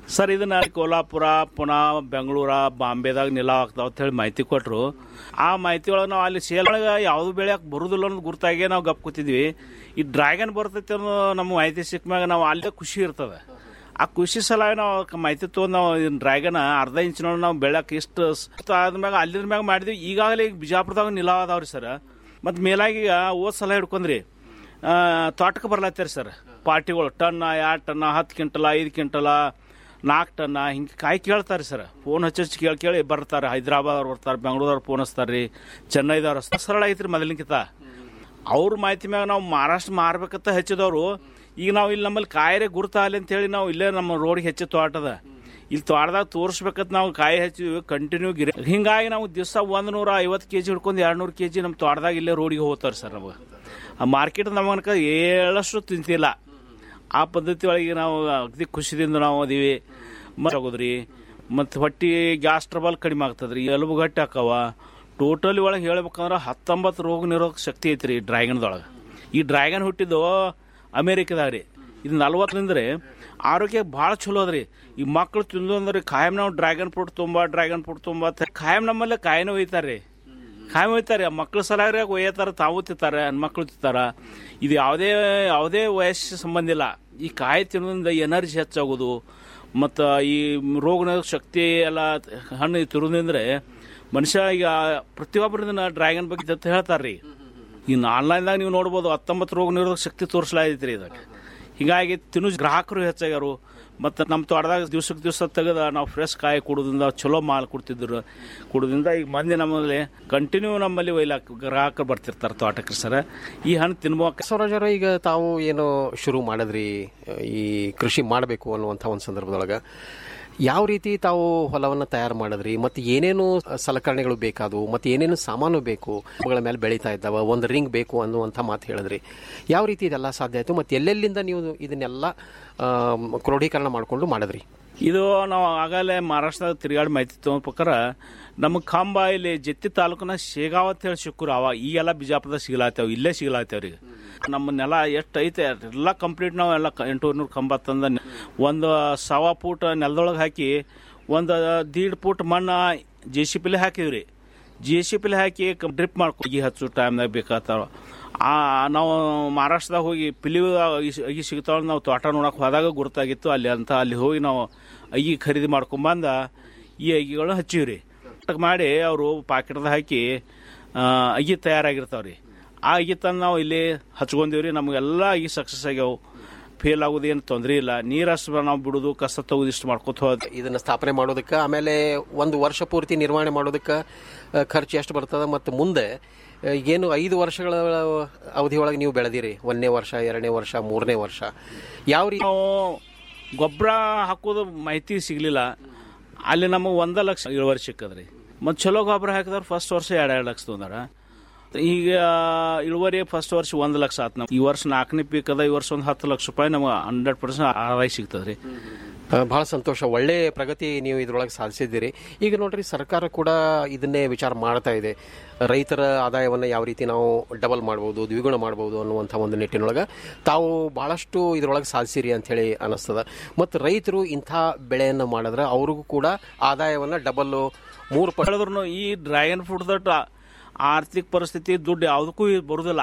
Speaker 18: ಸರ್ ಇದನ್ನ ಕೋಲ್ಹಾಪುರ ಪುನಃ ಬೆಂಗಳೂರ ಬಾಂಬೆದಾಗ ನಿಲ ಆಗ್ತಾವ ಅಂತ ಹೇಳಿ ಮಾಹಿತಿ ಕೊಟ್ಟರು ಆ ಮಾಹಿತಿ ಒಳಗೆ ನಾವು ಅಲ್ಲಿ ಸೇಲ್ ಒಳಗೆ ಯಾವುದು ಬೆಳೆಯಕ್ಕೆ ಬರುದಿಲ್ಲ ಅನ್ನೋದು ಗುರ್ತಾಗೆ ನಾವು ಗಪ್ ಕೂತಿದ್ವಿ ಈ ಡ್ರ್ಯಾಗನ್ ಬರ್ತೈತೆ ಅನ್ನೋ ನಮ್ಮ ಮಾಹಿತಿ ಸಿಕ್ಕ ಮ್ಯಾಗ ನಾವು ಅಲ್ಲೇ ಖುಷಿ ಇರ್ತದೆ ಆ ಖುಷಿ ಸಲ ನಾವು ಕ- ಮಾಹಿತಿ ತೊಗೊಂಡು ನಾವು ಡ್ರ್ಯಾಗನ್ ಅರ್ಧ ಇಂಚಿನೊಳಗೆ ನಾವು ಬೆಳಕ್ಕೆ ಇಷ್ಟು ಸ- ಆದ್ಮ್ಯಾಗ ಅಲ್ಲಿನ ಮ್ಯಾಗ ಮಾಡಿದ್ವಿ ಈಗಾಗಲೇ ಈಗ ಬಿಜಾಪುರದಾಗ ನಿಲ ಅದಾವ್ರಿ ಸರ್ ಮತ್ತು ಮೇಲಾಗಿ ಈಗ ಹೋದ್ ಸಲ ಹಿಡ್ಕೊಂಡ್ರಿ ಆ, ತೋಟಕ್ಕೆ ಬರ್ಲತ್ತೀರಿ ಸರ್ ಪಾರ್ಟಿಗಳು ಟನ್ನ ಎರಡು ಟನ್ನ ಹತ್ತು ಕ್ವಿಂಟಲ ಐದು ಕ್ವಿಂಟಲ ನಾಲ್ಕು ಟನ್ನ ಹಿಂಗೆ ಕಾಯಿ ಕೇಳ್ತಾರೆ ಸರ್ ಫೋನ್ ಹಚ್ಚಿ ಹಚ್ಚಿ ಕೇಳಿ ಕೇಳಿ ಬರ್ತಾರೆ ಹೈದ್ರಾಬಾದವ್ರು ಬರ್ತಾರೆ ಬೆಂಗಳೂರವ್ರು ಫೋನ್ ಹಚ್ತಾರೆ ರೀ ಚೆನ್ನೈದವ್ರು ಹಚ್ತಾರೆ. ಸರಳ ಐತ್ರಿ ಮೊದಲಿನಕಿತ ಅವ್ರ ಮಾಹಿತಿ ಮ್ಯಾಗ ನಾವು ಮಹಾರಾಷ್ಟ್ರ ಮಾರ್ಬೇಕಂತ ಹೆಚ್ಚಿದವರು ಈಗ ನಾವು ಇಲ್ಲಿ ನಮ್ಮಲ್ಲಿ ಕಾಯಿರೆ ಗುರುತಾಗಲಿ ಅಂತೇಳಿ ನಾವು ಇಲ್ಲೇ ನಮ್ಮ ರೋಡ್ಗೆ ಹೆಚ್ಚಿ ತೋಟದ ಇಲ್ಲಿ ತೋಟದಾಗ ತೋರಿಸ್ಬೇಕಂತ ನಾವು ಕಾಯಿ ಹಚ್ಚಿದ್ವಿ ಕಂಟಿನ್ಯೂ ಗಿರಿ ಹಿಂಗಾಗಿ ನಾವು ದಿವಸ ಒಂದು ನೂರ ಐವತ್ತು ಕೆ ಜಿ ಹಿಡ್ಕೊಂಡು ಎರಡು ನೂರು ಕೆ ಜಿ ನಮ್ಮ ತೋಟದಾಗ ಇಲ್ಲೇ ರೋಡಿಗೆ ಹೋಗ್ತಾರೆ ಸರ್ ನಮಗೆ ಆ ಮಾರ್ಕೆಟ್ ನಮಗನಕ ಏಳಷ್ಟು ತಿಂತಿಲ್ಲ ಆ ಪದ್ಧತಿ ಒಳಗೆ ನಾವು ಅಗದಿ ಖುಷಿದಿಂದ ನಾವು ಅದೀವಿ ಆಗೋದ್ರಿ ಮತ್ತು ಹೊಟ್ಟಿ ಗ್ಯಾಸ್ ಟ್ರಬಲ್ ಕಡಿಮೆ ಆಗ್ತದ್ರಿ ಎಲುಬು ಗಟ್ಟಿ ಹಾಕವ ಟೋಟಲಿ ಒಳಗೆ ಹೇಳ್ಬೇಕಂದ್ರೆ ಹತ್ತೊಂಬತ್ತು ರೋಗ ನಿರೋಧಕ ಶಕ್ತಿ ಐತ್ರಿ ಈ ಡ್ರ್ಯಾಗನ್ದೊಳಗೆ ಈ ಡ್ರ್ಯಾಗನ್ ಹುಟ್ಟಿದ್ದು ಅಮೇರಿಕದಾಗ ರೀ ಇದು ನಲ್ವತ್ತರಿಂದ್ರೆ ಆರೋಗ್ಯ ಭಾಳ ಚಲೋ ಅದ್ರಿ ಈ ಮಕ್ಳು ತಿಂದು ಅಂದ್ರೆ ಖಾಯಂ ನಾವು ಡ್ರ್ಯಾಗನ್ ಫ್ರೂಟ್ ತುಂಬ ಡ್ರ್ಯಾಗನ್ ಫ್ರೂಟ್ ತುಂಬ ಅಂತ ಖಾಯಂ ನಮ್ಮಲ್ಲೇ ಕಾಯಿನೂ ಒಯ್ತಾರೆ ರೀ ಖಾಯಂ ಒಯ್ತಾರೆ ಆ ಮಕ್ಳು ಸಲಾಗ್ರಿ ಒಯ್ಯತಾರ ತಾವು ತಿಂತಾರೆ ಹೆಣ್ಮಕ್ಳು ತಿಂತಾರ ಇದು ಯಾವುದೇ ಯಾವುದೇ ವಯಸ್ಸು ಸಂಬಂಧ ಇಲ್ಲ ಈ ಕಾಯಿ ತಿನ್ನೋದ್ರಿಂದ ಎನರ್ಜಿ ಹೆಚ್ಚಾಗೋದು ಮತ್ತು ಈ ರೋಗ ನಿರೋಧಕ ಶಕ್ತಿ ಎಲ್ಲ ಹಣ್ಣು ತಿನ್ನೋದ್ರಿಂದ ಮನುಷ್ಯ ಈಗ ಪ್ರತಿಯೊಬ್ಬರಿಂದ ಡ್ರ್ಯಾಗನ್ ಬಗ್ಗೆ ಅಂತ ಹೇಳ್ತಾರೆ ರೀ ಇನ್ನು ಆನ್ಲೈನ್ದಾಗ ನೀವು ನೋಡ್ಬೋದು ಹತ್ತೊಂಬತ್ತು ರೋಗ ನಿರೋಧಕ ಶಕ್ತಿ ತೋರಿಸ್ಲಾಗೈತೆ ರೀ ಇದಕ್ಕೆ ಹೀಗಾಗಿ ತಿನ್ನು ಗ್ರಾಹಕರು ಹೆಚ್ಚಾಗ್ಯಾರು ಮತ್ತು ನಮ್ಮ ತೋಟದಾಗ ದಿವ್ಸಕ್ಕೆ ದಿವಸ ತೆಗೆದ ನಾವು ಫ್ರೆಶ್ ಕಾಯಿ ಕೊಡೋದ್ರಿಂದ ಚಲೋ ಮಾಲ್ ಕೊಡ್ತಿದ್ರು ಕೊಡೋದ್ರಿಂದ ಈಗ ಮಂದಿ ನಮ್ಮಲ್ಲಿ ಕಂಟಿನ್ಯೂ ನಮ್ಮಲ್ಲಿ ಒಯ್ಲಾಕ ಗ್ರಾಹಕರು ಬರ್ತಿರ್ತಾರೆ ತೋಟಕ್ಕೆ ಸರ್ ಈ ಹಣ್ಣು ತಿನ್ಬೇಕು
Speaker 17: ಬಸವರಾಜರ ಈಗ ತಾವು ಏನು ಶುರು ಮಾಡಿದ್ರಿ ಈ ಕೃಷಿ ಮಾಡಬೇಕು ಅನ್ನುವಂಥ ಒಂದು ಸಂದರ್ಭದೊಳಗೆ ಯಾವ ರೀತಿ ತಾವು ಹೊಲವನ್ನು ತಯಾರು ಮಾಡಿದ್ರಿ ಮತ್ತು ಏನೇನು ಸಲಕರಣೆಗಳು ಬೇಕಾದವು ಮತ್ತು ಏನೇನು ಸಾಮಾನು ಬೇಕು ಅವುಗಳ ಮೇಲೆ ಬೆಳೀತಾ ಇದ್ದಾವ ಒಂದು ರಿಂಗ್ ಬೇಕು ಅನ್ನುವಂಥ ಮಾತು ಹೇಳಿದ್ರಿ ಯಾವ ರೀತಿ ಇದೆಲ್ಲ ಸಾಧ್ಯ ಆಯಿತು ಮತ್ತು ಎಲ್ಲೆಲ್ಲಿಂದ ನೀವು ಇದನ್ನೆಲ್ಲ ಆಮ್, ಕ್ರೋಢೀಕರಣ ಮಾಡಿಕೊಂಡು ಮಾಡಿದ್ರಿ
Speaker 18: ಇದು ನಾವು ಆಗಲೇ ಮಹಾರಾಷ್ಟ್ರದಾಗ ತಿರುಗಾಡಿ ಮಾಹಿತಿ ತಗೊಂಡ ಪ್ರಕಾರ ನಮ್ಮ ಕಂಬ ಇಲ್ಲಿ ಜತ್ತಿ ತಾಲೂಕಿನ ಶೇಗಾವ್ ಅಂತ ಹೇಳಿ ಸಿಕ್ಕರು ಅವ ಈಗೆಲ್ಲ ಬಿಜಾಪುರದಾಗ ಸಿಗಲಾತೇವ್ ಇಲ್ಲೇ ಸಿಗಲಾತೇವ್ರಿ ನಮ್ಮ ನೆಲ ಎಷ್ಟು ಐತೆ ಎಲ್ಲ ಕಂಪ್ಲೀಟ್ ನಾವು ಎಲ್ಲ ಎಂಟುನೂರು ಕಂಬ ತಂದ ಒಂದು ಸವ ಫೂಟ್ ನೆಲದೊಳಗೆ ಹಾಕಿ ಒಂದು ದೀಡ್ ಫೂಟ್ ಮಣ್ಣು ಜೆ ಸಿ ಪಿಲಿ ಹಾಕಿದ್ರಿ ಜೆ ಸಿ ಪಿಲಿ ಹಾಕಿ ಡ್ರಿಪ್ ಮಾಡ್ಕೊ ಅಗಿ ಹಚ್ಚು ಟೈಮ್ದಾಗ ಬೇಕಾಗ್ತಾವ ಆ ನಾವು ಮಹಾರಾಷ್ಟ್ರದಾಗ ಹೋಗಿ ಪಿಲಿ ಅಗಿ ಸಿಗ್ತಾವ ನಾವು ತೋಟ ನೋಡಕ್ಕೆ ಹೋದಾಗ ಗುರುತಾಗಿತ್ತು ಅಲ್ಲಿ ಅಂತ ಅಲ್ಲಿ ಹೋಗಿ ನಾವು ಅಗಿ ಖರೀದಿ ಮಾಡ್ಕೊಂಬಂದ ಈ ಅಗಿಗಳು ಹಚ್ಚಿವ್ರಿ ಕಟ್ ಮಾಡಿ ಅವರು ಪಾಕೆಟ್ದಾಗ ಹಾಕಿ ಆ, ಅಗಿ ತಯಾರಾಗಿರ್ತಾವ್ರಿ ಆ ಅಗಿ ತಂದು ನಾವು ಇಲ್ಲಿ ಹಚ್ಕೊಂಡಿವ್ರಿ ನಮಗೆಲ್ಲ ಅಗಿ ಸಕ್ಸಸ್ ಆಗ್ಯಾವ ಫೇಲ್ ಆಗೋದೇನು ತೊಂದರೆ ಇಲ್ಲ ನೀರಷ್ಟು ನಾವು ಬಿಡೋದು ಕಸ ತೆಗೆದು ಇಷ್ಟು ಮಾಡ್ಕೊತ ಹೋದ
Speaker 17: ಇದನ್ನು ಸ್ಥಾಪನೆ ಮಾಡೋದಕ್ಕೆ ಆಮೇಲೆ ಒಂದು ವರ್ಷ ಪೂರ್ತಿ ನಿರ್ವಹಣೆ ಮಾಡೋದಕ್ಕೆ ಆ, ಖರ್ಚು ಎಷ್ಟು ಬರ್ತದೆ ಮತ್ತು ಮುಂದೆ ಆ, ಏನು ಐದು ವರ್ಷಗಳ ಅವಧಿ ಒಳಗೆ ನೀವು ಬೆಳೆದಿರಿ ಒಂದನೇ ವರ್ಷ ಎರಡನೇ ವರ್ಷ ಮೂರನೇ ವರ್ಷ ಯಾವ ರೀತಿ
Speaker 18: ನಾವು ಗೊಬ್ಬರ ಹಾಕೋದು ಮಾಹಿತಿ ಸಿಗಲಿಲ್ಲ ಅಲ್ಲಿ ನಮಗೆ ಒಂದ ಲಕ್ಷ ಇಳುವರಿ ಸಿಕ್ಕದ್ರಿ ಮತ್ತು ಚಲೋ ಗೊಬ್ಬರ ಹಾಕಿದ್ರೆ ಫಸ್ಟ್ ವರ್ಷ ಎರಡು ಎರಡು ಲಕ್ಷ ತೊಂದಾರ ಈಗ ಇಳುವರಿ ಫಸ್ಟ್ ವರ್ಷ ಒಂದು ಲಕ್ಷ ಆತು ನಾವು ಈ ವರ್ಷ ನಾಲ್ಕನೇ ಪೀಕ್ ಅದ ಈ ವರ್ಷ ಒಂದು ಹತ್ತು ಲಕ್ಷ ರೂಪಾಯಿ ನಮಗೆ ಹಂಡ್ರೆಡ್ ಪರ್ಸೆಂಟ್ ಆದಾಯ ಸಿಗ್ತದ್ರಿ
Speaker 17: ಬಹಳ ಸಂತೋಷ ಒಳ್ಳೆ ಪ್ರಗತಿ ನೀವು ಇದ್ರೊಳಗೆ ಸಾಧಿಸಿದ್ದೀರಿ ಈಗ ನೋಡ್ರಿ ಸರ್ಕಾರ ಕೂಡ ಇದನ್ನೇ ವಿಚಾರ ಮಾಡ್ತಾ ಇದೆ ರೈತರ ಆದಾಯವನ್ನು ಯಾವ ರೀತಿ ನಾವು ಡಬಲ್ ಮಾಡ್ಬೋದು ದ್ವಿಗುಣ ಮಾಡ್ಬೋದು ಅನ್ನುವಂಥ ಒಂದು ನಿಟ್ಟಿನೊಳಗೆ ತಾವು ಬಹಳಷ್ಟು ಇದ್ರೊಳಗೆ ಸಾಧಿಸಿರಿ ಅಂತ ಹೇಳಿ ಅನಿಸ್ತದ ಮತ್ತು ರೈತರು ಇಂಥ ಬೆಳೆಯನ್ನು ಮಾಡಿದ್ರೆ ಅವ್ರಿಗೂ ಕೂಡ ಆದಾಯವನ್ನು ಡಬಲ್ ಮೂರು ಪಟ್ಟು
Speaker 18: ಹೇಳಿದ್ರು ಈ ಡ್ರ್ಯಾಗನ್ ಫ್ರೂಟ್ ದಟ್ ಆರ್ಥಿಕ ಪರಿಸ್ಥಿತಿ ದುಡ್ಡು ಯಾವುದಕ್ಕೂ ಬರುದಿಲ್ಲ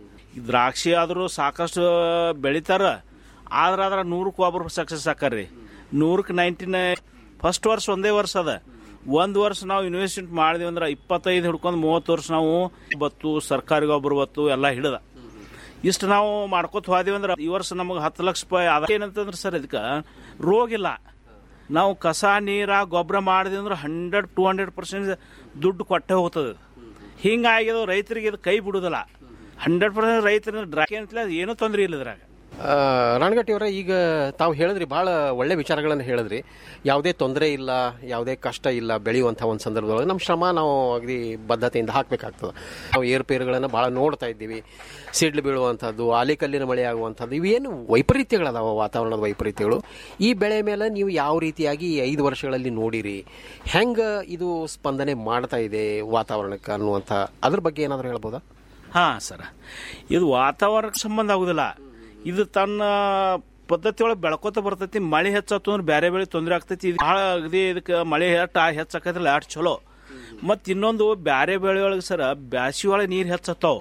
Speaker 18: ಈ ದ್ರಾಕ್ಷಿ ಆದರೂ ಸಾಕಷ್ಟು ಬೆಳಿತಾರ ಆದ್ರೆ ಅದ್ರ ನೂರಕ್ಕೆ ಒಬ್ರು ಸಕ್ಸಸ್ ಆಕಾರ್ರಿ ನೂರಕ್ಕೆ ನೈಂಟಿನ ಫಸ್ಟ್ ವರ್ಷ ಒಂದೇ ವರ್ಷ ಅದ ಒಂದು ವರ್ಷ ನಾವು ಇನ್ವೆಸ್ಟ್ಮೆಂಟ್ ಮಾಡಿದ್ವಿ ಅಂದ್ರೆ ಇಪ್ಪತ್ತೈದು ಹಿಡ್ಕೊಂಡು ಮೂವತ್ತು ವರ್ಷ ನಾವು ಬತ್ತು ಸರ್ಕಾರಿ ಗೊಬ್ಬರ ಬತ್ತು ಎಲ್ಲ ಹಿಡ್ದ ಇಷ್ಟು ನಾವು ಮಾಡ್ಕೊತ ಹೋದಿವಿ ಅಂದ್ರೆ ಈ ವರ್ಷ ನಮಗೆ ಹತ್ತು ಲಕ್ಷ ರೂಪಾಯಿ ಆದ ಏನಂತಂದ್ರೆ ಸರ್ ಇದಕ್ಕೆ ರೋಗ ಇಲ್ಲ ನಾವು ಕಸ ನೀರ ಗೊಬ್ಬರ ಮಾಡಿದ್ವಿ ಅಂದ್ರೆ ಹಂಡ್ರೆಡ್ ಟು ಹಂಡ್ರೆಡ್ ಪರ್ಸೆಂಟ್ ದುಡ್ಡು ಕೊಟ್ಟೆ ಹೋಗ್ತದೆ ಹಿಂಗಾಗಿದ್ದು ರೈತರಿಗೆ ಇದು ಕೈ ಬಿಡುದಿಲ್ಲ ಹಂಡ್ರೆಡ್ ಪರ್ಸೆಂಟ್ ರೈತರಿಂದ ಡ್ರಾಕಿ ಅಂತಲೇ ಏನೂ ತೊಂದರೆ ಇಲ್ಲ ಇದ್ರಾಗ
Speaker 17: ಆ, ರಾಣಗಟ್ಟಿ ಅವರೇ ಈಗ ತಾವು ಹೇಳಿದ್ರಿ ಭಾಳ ಒಳ್ಳೆ ವಿಚಾರಗಳನ್ನು ಹೇಳಿದ್ರಿ ಯಾವುದೇ ತೊಂದರೆ ಇಲ್ಲ ಯಾವುದೇ ಕಷ್ಟ ಇಲ್ಲ ಬೆಳೆಯುವಂಥ ಒಂದು ಸಂದರ್ಭದೊಳಗೆ ನಮ್ಮ ಶ್ರಮ ನಾವು ಅಗದಿ ಬದ್ಧತೆಯಿಂದ ಹಾಕಬೇಕಾಗ್ತದೆ ನಾವು ಏರುಪೇರುಗಳನ್ನು ಭಾಳ ನೋಡ್ತಾ ಇದ್ದೀವಿ ಸಿಡ್ಲು ಬೀಳುವಂಥದ್ದು ಆಲಿಕಲ್ಲಿನ ಮಳೆ ಆಗುವಂಥದ್ದು ಇವೇನು ವೈಪರೀತ್ಯಗಳದಾವ ವಾತಾವರಣದ ವೈಪರೀತ್ಯಗಳು ಈ ಬೆಳೆ ಮೇಲೆ ನೀವು ಯಾವ ರೀತಿಯಾಗಿ ಈ ಐದು ವರ್ಷಗಳಲ್ಲಿ ನೋಡಿರಿ ಹೆಂಗೆ ಇದು ಸ್ಪಂದನೆ ಮಾಡ್ತಾ ಇದೆ ವಾತಾವರಣಕ್ಕೆ ಅನ್ನುವಂಥ ಅದ್ರ ಬಗ್ಗೆ ಏನಾದರೂ ಹೇಳ್ಬೋದಾ
Speaker 18: ಹಾಂ ಸರ್ ಇದು ವಾತಾವರಣಕ್ಕೆ ಸಂಬಂಧ ಆಗುದಿಲ್ಲ ಇದು ತನ್ನ ಪದ್ಧತಿ ಒಳಗೆ ಬೆಳ್ಕೊತ ಬರ್ತೈತಿ ಮಳೆ ಹೆಚ್ಚಾತು ಅಂದ್ರೆ ಬೇರೆ ಬೆಳೆ ತೊಂದರೆ ಆಗ್ತೈತಿ ಇದು ಭಾಳ ಅಗದಿ ಇದಕ್ಕೆ ಮಳೆ ಹೆಚ್ಚ ಹೆಚ್ಚಾಕೈತ್ರಲ್ಲ ಅಷ್ಟು ಚಲೋ ಮತ್ತು ಇನ್ನೊಂದು ಬೇರೆ ಬೆಳೆ ಒಳಗೆ ಸರ ಬ್ಯಾಸಿ ಒಳಗೆ ನೀರು ಹೆಚ್ಚತ್ತಾವ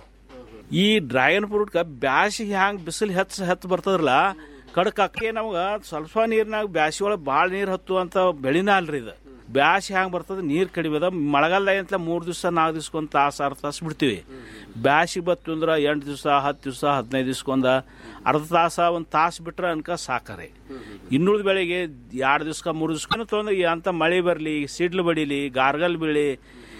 Speaker 18: ಈ ಡ್ರ್ಯಾಗನ್ ಫ್ರೂಟ್ಗೆ ಬ್ಯಾಸಿಗೆ ಹ್ಯಾಂಗೆ ಬಿಸಿಲು ಹೆಚ್ಚು ಹೆಚ್ಚು ಬರ್ತದ್ರಲ್ಲ ಕಡಕ್ ಅಕ್ಕಿ ನಮ್ಗೆ ಸ್ವಲ್ಪ ನೀರಿನಾಗ ಬ್ಯಾಸಿ ಒಳಗೆ ಭಾಳ ನೀರು ಹತ್ತು ಅಂತ ಬೆಳಿನ ಅಲ್ರಿ ಇದು ಬ್ಯಾಸಿ ಹ್ಯಾಂಗೆ ಬರ್ತದೆ ನೀರು ಕಡಿಮೆ ಅದ ಮಳೆಗಾಲದಾಗ ಅಂತ ಮೂರು ದಿವಸ ನಾಲ್ಕು ದಿವ್ಸಕ್ಕೊಂದು ತಾಸು ಅರ್ಧ ತಾಸು ಬಿಡ್ತೀವಿ ಬ್ಯಾಸಿ ಬತ್ತು ಅಂದ್ರೆ ಎಂಟು ದಿವಸ ಹತ್ತು ದಿವಸ ಹದಿನೈದು ದಿವ್ಸಕ್ಕೊಂದು ಅರ್ಧ ತಾಸ ಒಂದು ತಾಸು ಬಿಟ್ರೆ ಅನ್ಕ ಸಾಕಾರೆ ಇನ್ನುಳಿದ ಬೆಳೆಗೆ ಎರಡು ದಿವ್ಸಕ್ಕೆ ಮೂರು ದಿವ್ಸಕ್ಕೂ ತೊಂದ್ರೆ ಅಂತ ಮಳೆ ಬರಲಿ ಸಿಡ್ಲು ಬಡಿಲಿ ಗಾರ್ಗಲ್ ಬೀಳಿ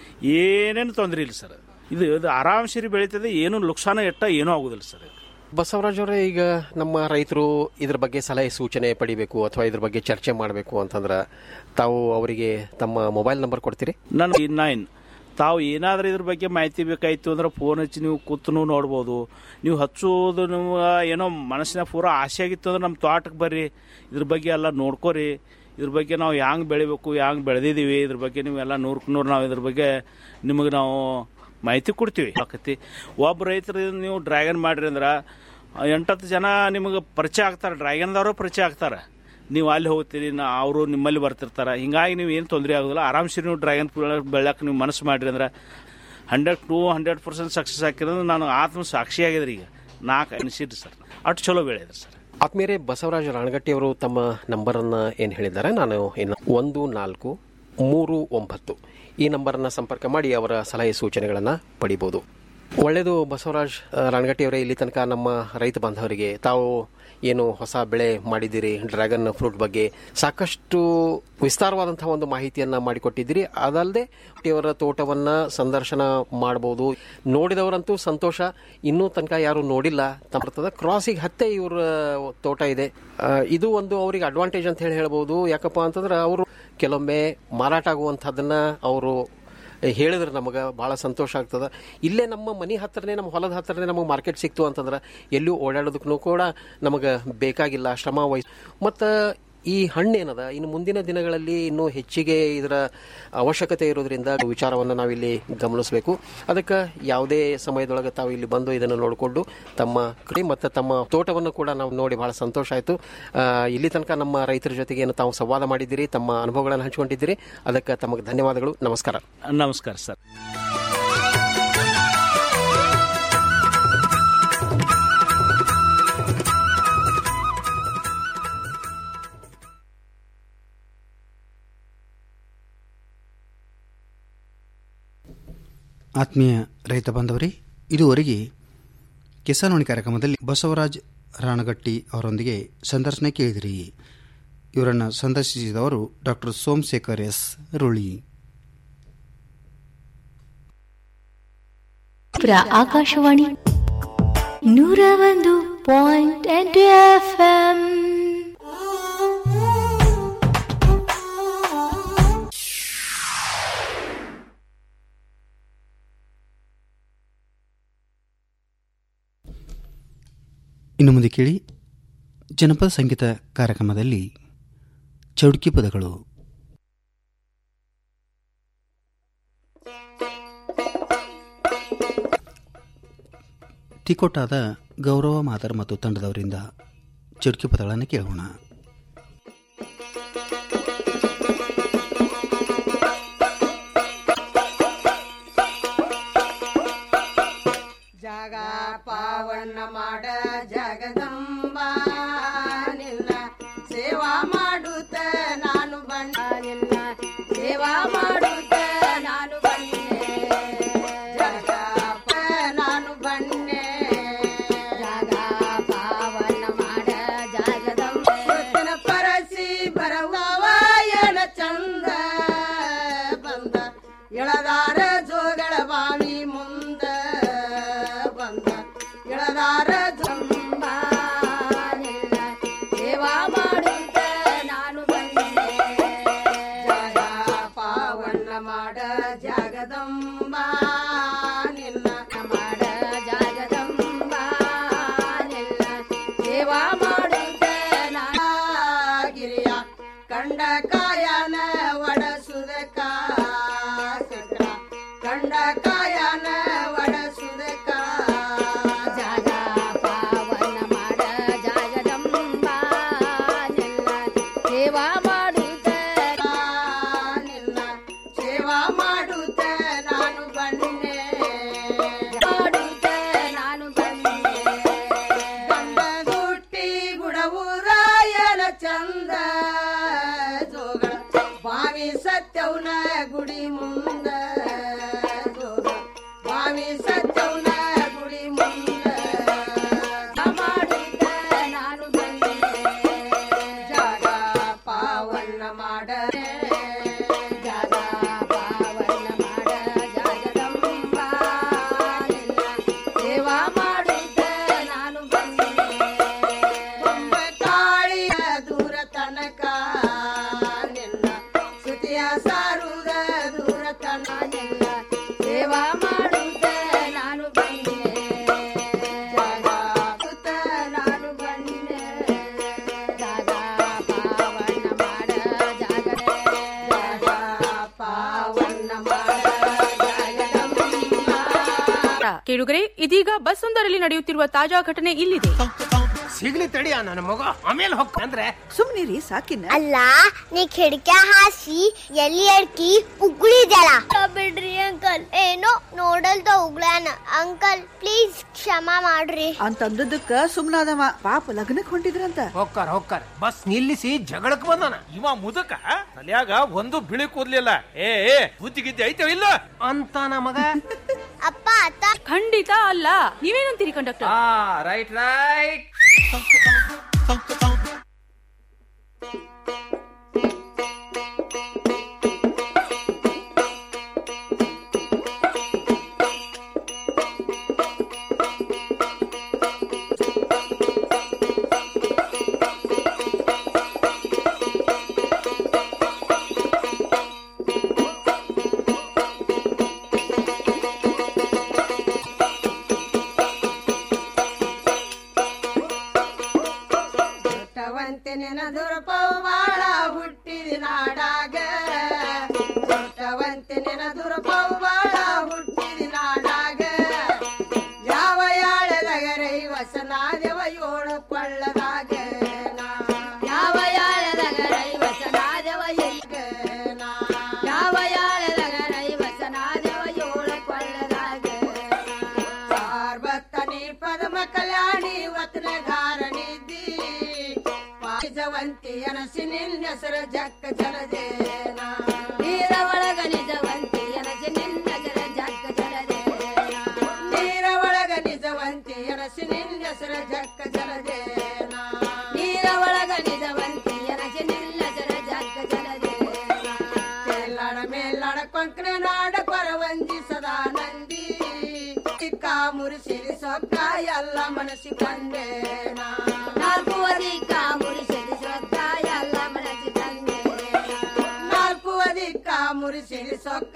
Speaker 18: ಏನೇನು ತೊಂದರೆ ಇಲ್ಲ ಸರ್ ಇದು ಇದು ಆರಾಮ್ಸರಿ ಬೆಳೀತದೆ ಏನು ನುಕ್ಸಾನ ಎಟ್ಟ ಏನೂ ಆಗುದಿಲ್ಲ ಸರ್
Speaker 17: ಬಸವರಾಜ್ ಅವರೇ ಈಗ ನಮ್ಮ ರೈತರು ಇದ್ರ ಬಗ್ಗೆ ಸಲಹೆ ಸೂಚನೆ ಪಡಿಬೇಕು ಅಥವಾ ಇದ್ರ ಬಗ್ಗೆ ಚರ್ಚೆ ಮಾಡಬೇಕು ಅಂತಂದ್ರೆ ತಾವು ಅವರಿಗೆ ತಮ್ಮ ಮೊಬೈಲ್ ನಂಬರ್ ಕೊಡ್ತೀರಿ
Speaker 18: ನನ್ನ ನೈನ್ ತಾವು ಏನಾದ್ರೂ ಇದ್ರ ಬಗ್ಗೆ ಮಾಹಿತಿ ಬೇಕಾಯ್ತು ಅಂದ್ರೆ ಫೋನ್ ಹಚ್ಚಿ ನೀವು ಕೂತು ನೋಡ್ಬೋದು ನೀವು ಹಚ್ಚೋದು ನೀವು ಏನೋ ಮನಸ್ಸಿನ ಪೂರ ಆಸೆ ಆಗಿತ್ತು ಅಂದ್ರೆ ನಮ್ಮ ತೋಟಕ್ಕೆ ಬರ್ರಿ ಇದ್ರ ಬಗ್ಗೆ ಎಲ್ಲ ನೋಡ್ಕೋರಿ ಇದ್ರ ಬಗ್ಗೆ ನಾವು ಹ್ಯಾಂಗೆ ಬೆಳಿಬೇಕು ಹ್ಯಾಂಗೆ ಬೆಳೆದಿದ್ದೀವಿ ಇದ್ರ ಬಗ್ಗೆ ನೀವೆಲ್ಲ ನೂರಕ್ಕೆ ನೂರು ನಾವು ಇದ್ರ ಬಗ್ಗೆ ನಿಮಗೆ ನಾವು ಮಾಹಿತಿ ಕೊಡ್ತೀವಿ ಆಕತಿ ಒಬ್ಬ ರೈತರು ನೀವು ಡ್ರ್ಯಾಗನ್ ಮಾಡ್ರಿ ಅಂದ್ರೆ ಎಂಟತ್ತು ಜನ ನಿಮಗೆ ಪರಿಚಯ ಆಗ್ತಾರೆ ಡ್ರ್ಯಾಗನ್ದವರು ಪರಿಚಯ ಆಗ್ತಾರೆ ನೀವು ಅಲ್ಲಿ ಹೋಗ್ತೀರಿ ನಾ ಅವರು ನಿಮ್ಮಲ್ಲಿ ಬರ್ತಿರ್ತಾರೆ ಹಿಂಗಾಗಿ ನೀವು ಏನು ತೊಂದರೆ ಆಗೋದಿಲ್ಲ ಆರಾಮ್ಸೆ ನೀವು ಡ್ರ್ಯಾಗನ್ ಬೆಳ್ಯಾಕೆ ನೀವು ಮನಸ್ಸು ಮಾಡಿರಿ ಅಂದ್ರೆ hundred to hundred percent success ಹಾಕಿರೋದು ನಾನು ಆತ್ಮ ಸಾಕ್ಷಿ ಆಗಿದ್ರಿ ಈಗ ನಾಲ್ಕು ಅನಿಸಿದ್ರಿ ಸರ್ ಅಷ್ಟು ಚಲೋ ಬೆಳೆದ್ರಿ ಸರ್
Speaker 17: ಆತ್ಮೀಯರೇ ಬಸವರಾಜ ರಾಣಗಟ್ಟಿ ಅವರು ತಮ್ಮ ನಂಬರನ್ನು ಏನು ಹೇಳಿದ್ದಾರೆ ನಾನು ಇನ್ನು ಒಂದು ನಾಲ್ಕು ಮೂರು ಒಂಬತ್ತು ಈ ನಂಬರನ್ನು ಸಂಪರ್ಕ ಮಾಡಿ ಅವರ ಸಲಹೆ ಸೂಚನೆಗಳನ್ನು ಪಡಿಬೋದು ಒಳ್ಳೆಯದು ಬಸವರಾಜ್ ಆ, ರಾಣಗಟ್ಟಿ ಅವರೇ ಇಲ್ಲಿ ತನಕ ನಮ್ಮ ರೈತ ಬಾಂಧವರಿಗೆ ತಾವು ಏನು ಹೊಸ ಬೆಳೆ ಮಾಡಿದ್ದೀರಿ ಡ್ರ್ಯಾಗನ್ ಫ್ರೂಟ್ ಬಗ್ಗೆ ಸಾಕಷ್ಟು ವಿಸ್ತಾರವಾದಂತಹ ಒಂದು ಮಾಹಿತಿಯನ್ನ ಮಾಡಿಕೊಟ್ಟಿದ್ದೀರಿ ಅದಲ್ಲದೆ ಅವರ ತೋಟವನ್ನ ಸಂದರ್ಶನ ಮಾಡಬಹುದು ನೋಡಿದವರಂತೂ ಸಂತೋಷ ಇನ್ನೂ ತನಕ ಯಾರು ನೋಡಿಲ್ಲ ತಮ್ಮ ಕ್ರಾಸಿಗೆ ಹತ್ತೆ ಇವರ ತೋಟ ಇದೆ ಆ, ಇದು ಒಂದು ಅವರಿಗೆ ಅಡ್ವಾಂಟೇಜ್ ಅಂತ ಹೇಳಿ ಹೇಳ್ಬೋದು ಯಾಕಪ್ಪ ಅಂತಂದ್ರೆ ಅವರು ಕೆಲವೊಮ್ಮೆ ಮಾರಾಟ ಆಗುವಂಥದ್ದನ್ನ ಅವರು ಹೇಳಿದ್ರೆ ನಮಗೆ ಭಾಳ ಸಂತೋಷ ಆಗ್ತದೆ ಇಲ್ಲೇ ನಮ್ಮ ಮನೆ ಹತ್ರನೇ ನಮ್ಮ ಹೊಲದ ಹತ್ರನೇ ನಮಗೆ ಮಾರ್ಕೆಟ್ ಸಿಕ್ತು ಅಂತಂದ್ರೆ ಎಲ್ಲೂ ಓಡಾಡೋದಕ್ಕೂ ಕೂಡ ನಮಗೆ ಬೇಕಾಗಿಲ್ಲ ಶ್ರಮ ವಹಿಸ್ ಮತ್ತು ಈ ಹಣ್ಣೇನದ ಇನ್ನು ಮುಂದಿನ ದಿನಗಳಲ್ಲಿ ಇನ್ನೂ ಹೆಚ್ಚಿಗೆ ಇದರ ಅವಶ್ಯಕತೆ ಇರೋದ್ರಿಂದ ವಿಚಾರವನ್ನು ನಾವಿಲ್ಲಿ ಗಮನಿಸಬೇಕು ಅದಕ್ಕೆ ಯಾವುದೇ ಸಮಯದೊಳಗೆ ತಾವು ಇಲ್ಲಿ ಬಂದು ಇದನ್ನು ನೋಡಿಕೊಂಡು ತಮ್ಮ ಕೃಷಿ ಮತ್ತು ತಮ್ಮ ತೋಟವನ್ನು ಕೂಡ ನಾವು ನೋಡಿ ಬಹಳ ಸಂತೋಷ ಆಯಿತು ಇಲ್ಲಿ ತನಕ ನಮ್ಮ ರೈತರ ಜೊತೆಗೆ ಏನು ತಾವು ಸಂವಾದ ಮಾಡಿದ್ದೀರಿ ತಮ್ಮ ಅನುಭವಗಳನ್ನು ಹಂಚಿಕೊಂಡಿದ್ದೀರಿ ಅದಕ್ಕೆ ತಮಗೆ ಧನ್ಯವಾದಗಳು ನಮಸ್ಕಾರ
Speaker 18: ನಮಸ್ಕಾರ ಸರ್
Speaker 4: ಆತ್ಮೀಯ ರೈತ ಬಾಂಧವರೇ ಇದುವರೆಗೆ ಕಿಸಾನ್ವಾಣಿ ಕಾರ್ಯಕ್ರಮದಲ್ಲಿ ಬಸವರಾಜ್ ರಾಣಗಟ್ಟಿ ಅವರೊಂದಿಗೆ ಸಂದರ್ಶನ ಕೇಳಿದಿರಿ ಇವರನ್ನು ಸಂದರ್ಶಿಸಿದವರು ಡಾಕ್ಟರ್ ಸೋಮಶೇಖರ್ ಎಸ್ ರುಳಿ
Speaker 19: ಪುರ ಆಕಾಶವಾಣಿ ನೂರ ಒಂದು ಪಾಯಿಂಟ್ ಎಂಟು ಎಫ್ಎಂ
Speaker 4: ಇನ್ನು ಮುಂದೆ ಕೇಳಿ ಜನಪದ ಸಂಗೀತ ಕಾರ್ಯಕ್ರಮದಲ್ಲಿ ಚೌಡ್ಕಿ ಪದಗಳು ತಿಕೋಟಾದ ಗೌರವ ಮಾದರ್ ಮತ್ತು ತಂಡದವರಿಂದ ಚುಟುಕಿ ಪದಗಳನ್ನು ಕೇಳೋಣ
Speaker 20: ಜಾಗ ಪಾವನ ಮಾಡ ಜಗದಂಬ ನಿನ್ನ ಸೇವಾ ಮಾಡುತ್ತ ನಾನು ಬಣ್ಣ ನಿನ್ನ ಸೇವಾ ಮಾಡುತ್ತ ನಾನು ಬನ್ನೆ ಜಾಗ ಪ- ನಾನು ಬನ್ನೆ ಜಾಗ ಪಾವನ ಮಾಡ ಜಗದಂಬ ಕೃಷ್ಣನ ಪರಸಿ ಬರವಾಯನ ಚಂದ ಬಂದ ಎಳದಾರ ಜೋಗಳ ಬಾವಿ ಮುಂದ ಬಂದ ಎಳದಾರ ಜಂಬ ನಿನ್ನ ಸೇವಾ ಮಾಡುತ್ತ ನಾನು ಬಂದೆ ಜಾಗ ಪಾವನ ಮಾಡ ಜಾಗದಂಬ ನಿನ್ನ ಮಾಡ ಜಾಗದಂಬ ನಿನ್ನ ಸೇವಾ ಮಾಡುತ್ತ ನಾಗಿರಿಯ ಕಂಡ ಕಾಯನ ಒಡಸುದಕ ಕಂಡ ಕಾಯನ ಒಡಸುದಕ ಜಾಗ ಪಾವನ ಮಾಡ ಜಾಗದಂಬ ಸೇವಾ ಮಾಡುತ್ತ ನಾನು ಬನ್ನೆ ಮಾಡುತ್ತ ನಾನು ಬನ್ನೆ ಗಂಡಗುಟ್ಟಿ ಗುಡವುರಾಯನ ಚಂದ ಜೋಗಳ ಬಾವಿ ಸತ್ಯವನ ಗುಡಿ ಮುಂದ ಜೋಗಳ ಬಾವಿ ಸತ್ಯವನ ಗುಡಿ ಮುಂದ ಮಾಡುತ್ತ ನಾನು ಬನ್ನೆ ಜಾಗ ಪಾವನ ಮಾಡ ಜಾಗ ಪಾವನ ಮಾಡ ಜಾಗದಂಬ ನಿನ್ನ ಸೇವಾ ಮಾಡುತ್ತ ನಾನು ಬನ್ನೆ ಬೊಂಬ ಕಾಳಿಯ ದೂರ ತನಕ ನಿನ್ನ ಸ್ತುತಿಯ ಸಾರುದ ದೂರ ತನ ನಿನ್ನ ಸೇವಾ ಮಾಡುತ್ತ ನಾನು ಬನ್ನೆ ಜಾಗ ಸುತ್ತ ನಾನು ಬನ್ನೆ ಜಾಗ ಪಾವನ ಮಾಡ ಜಾಗ ಜಾಗ ಪಾವನ ಮಾಡ
Speaker 21: ಕೇಳುಗರೆ ಇದೀಗ ಬಸ್ ಒಂದರಲ್ಲಿ ನಡೆಯುತ್ತಿರುವ ತಾಜಾ ಘಟನೆ ಇಲ್ಲಿದೆ
Speaker 22: ಸಿಗ್ಲಿ ತಡಿಯ ನನ್ನ ಮಗ ಆಮೇಲೆ ಹೊಕ್ಕ ಅಂದ್ರೆ
Speaker 23: ಸುಮ್ನಿರಿ ಸಾಕಿನ
Speaker 24: ಅಲ್ಲ ನೀ ಕಿಡಿಕ ಹಾಸಿ ಎಲ್ಲಿ ಅಡ್ಕಿ ಉಗುಳಿದ್ಯಲ್ಲ ಬಿಡ್ರಿ ಅಂಕಲ್ ಏನೋ ನೋಡಲ್ದ ಉಗ್ಳಾನ ಅಂಕಲ್ ಪ್ಲೀಸ್ ಕ್ಷಮ ಮಾಡ್ರಿ
Speaker 23: ಅಂತಂದದಕ್ಕ ಸುಮ್ನಾದವ ಪಾಪ ಲಗ್ನಕ್ ಹೊಂಟಿದ್ರಂತ
Speaker 22: ಹೊಕ್ಕಾರ ಹೊಕ್ಕಾರ ಬಸ್ ನಿಲ್ಲಿಸಿ ಜಗಳಕ್ ಬಂದಾನ
Speaker 25: ಇವ ಮುದಕ ತಲ್ಯಾಗ ಒಂದು ಬಿಳಿ ಕೂದ್ಲಿಲ್ಲ ಏ ಏ ಬುದ್ಧಿಗಿದ್ದೆ ಐತವ ಇಲ್ಲ
Speaker 22: ಅಂತ ಮಗ
Speaker 24: ಅಪ್ಪ ಅತ್ತ
Speaker 21: ಖಂಡಿತ ಅಲ್ಲ ನೀವೇನಂತೀರಿ ಕಂಡಕ್ಟರ್
Speaker 25: ರೈಟ್ ರೈಟ್
Speaker 20: ದೊಡ್ಡವಂತೆ ನೆನದುರ ಪೌವಾಳ ಹುಟ್ಟಿದ ನಾಡಾಗ ದೊಡ್ಡವಂತೆ ನೆನದುರ ಪೌವಾಳ ಹುಟ್ಟಿದ ನಾಡಾಗ ಯಾವ ಯಾಳದಗರೈ ವಸನಾದೆವ ಏಳು ಕೊಳ್ಳದಾಗ ಯಾವ ಯಾಳದಗರೈ ವಸನಾದೆವ ಈಗ ಯಾವ ಯಾಳದಗರೈ ವಸನಾದೆವ ಏಳು ಕೊಳ್ಳದಾಗ ಪಾರ್ವತನಿ ಪದ್ಮ ಕಲ್ಯಾಣಿ ವತನಗಾರನಿದ್ದಿ ನಿಜವಂತಿ ಅನಸಿ ನಿನ್ನ ಹೆಸರ ಜಕ್ಕ ಜಲದೇನ ನೀರ ಒಳಗ ನಿಜವಂತಿ ಅನಸಿ ನಿನ್ನ ಹೆಸರ ಜಕ್ಕ ಜಲದೇನ ನೀರ ಒಳಗ ನಿಜವಂತಿ ಅನಸಿ ನಿನ್ನ ಹೆಸರ ಜಕ್ಕ ಜಲದೇನ ನೀರ ಒಳಗ ನಿಜವಂತಿ ಅನಸಿ ನಿನ್ನ ಹೆಸರ ಜಕ್ಕ ಜಲದೇನ ಚೆಲ್ಲಡ ಮೇಲ್ಲಡ ಕೊಂಕಣ ನಾಡ ಕೊರವಂಜಿ ಸದಾ ನಂದಿ ಚಿಕ್ಕ ಮುರಿಸಿರಿ ಸೊಕ್ಕ ಎಲ್ಲ ಮನಸ್ಸಿ ಕಂಡೇನ ನಾಲ್ಕು ಅಧಿಕ ಮುರಿಸಿರಿ ಸೊಕ್ಕ ಎಲ್ಲ ಮನಸ್ಸಿ ಕಂಡೇನ ನಾಲ್ಕು ಅಧಿಕ ಮುರಿಸಿರಿ ಸೊಕ್ಕ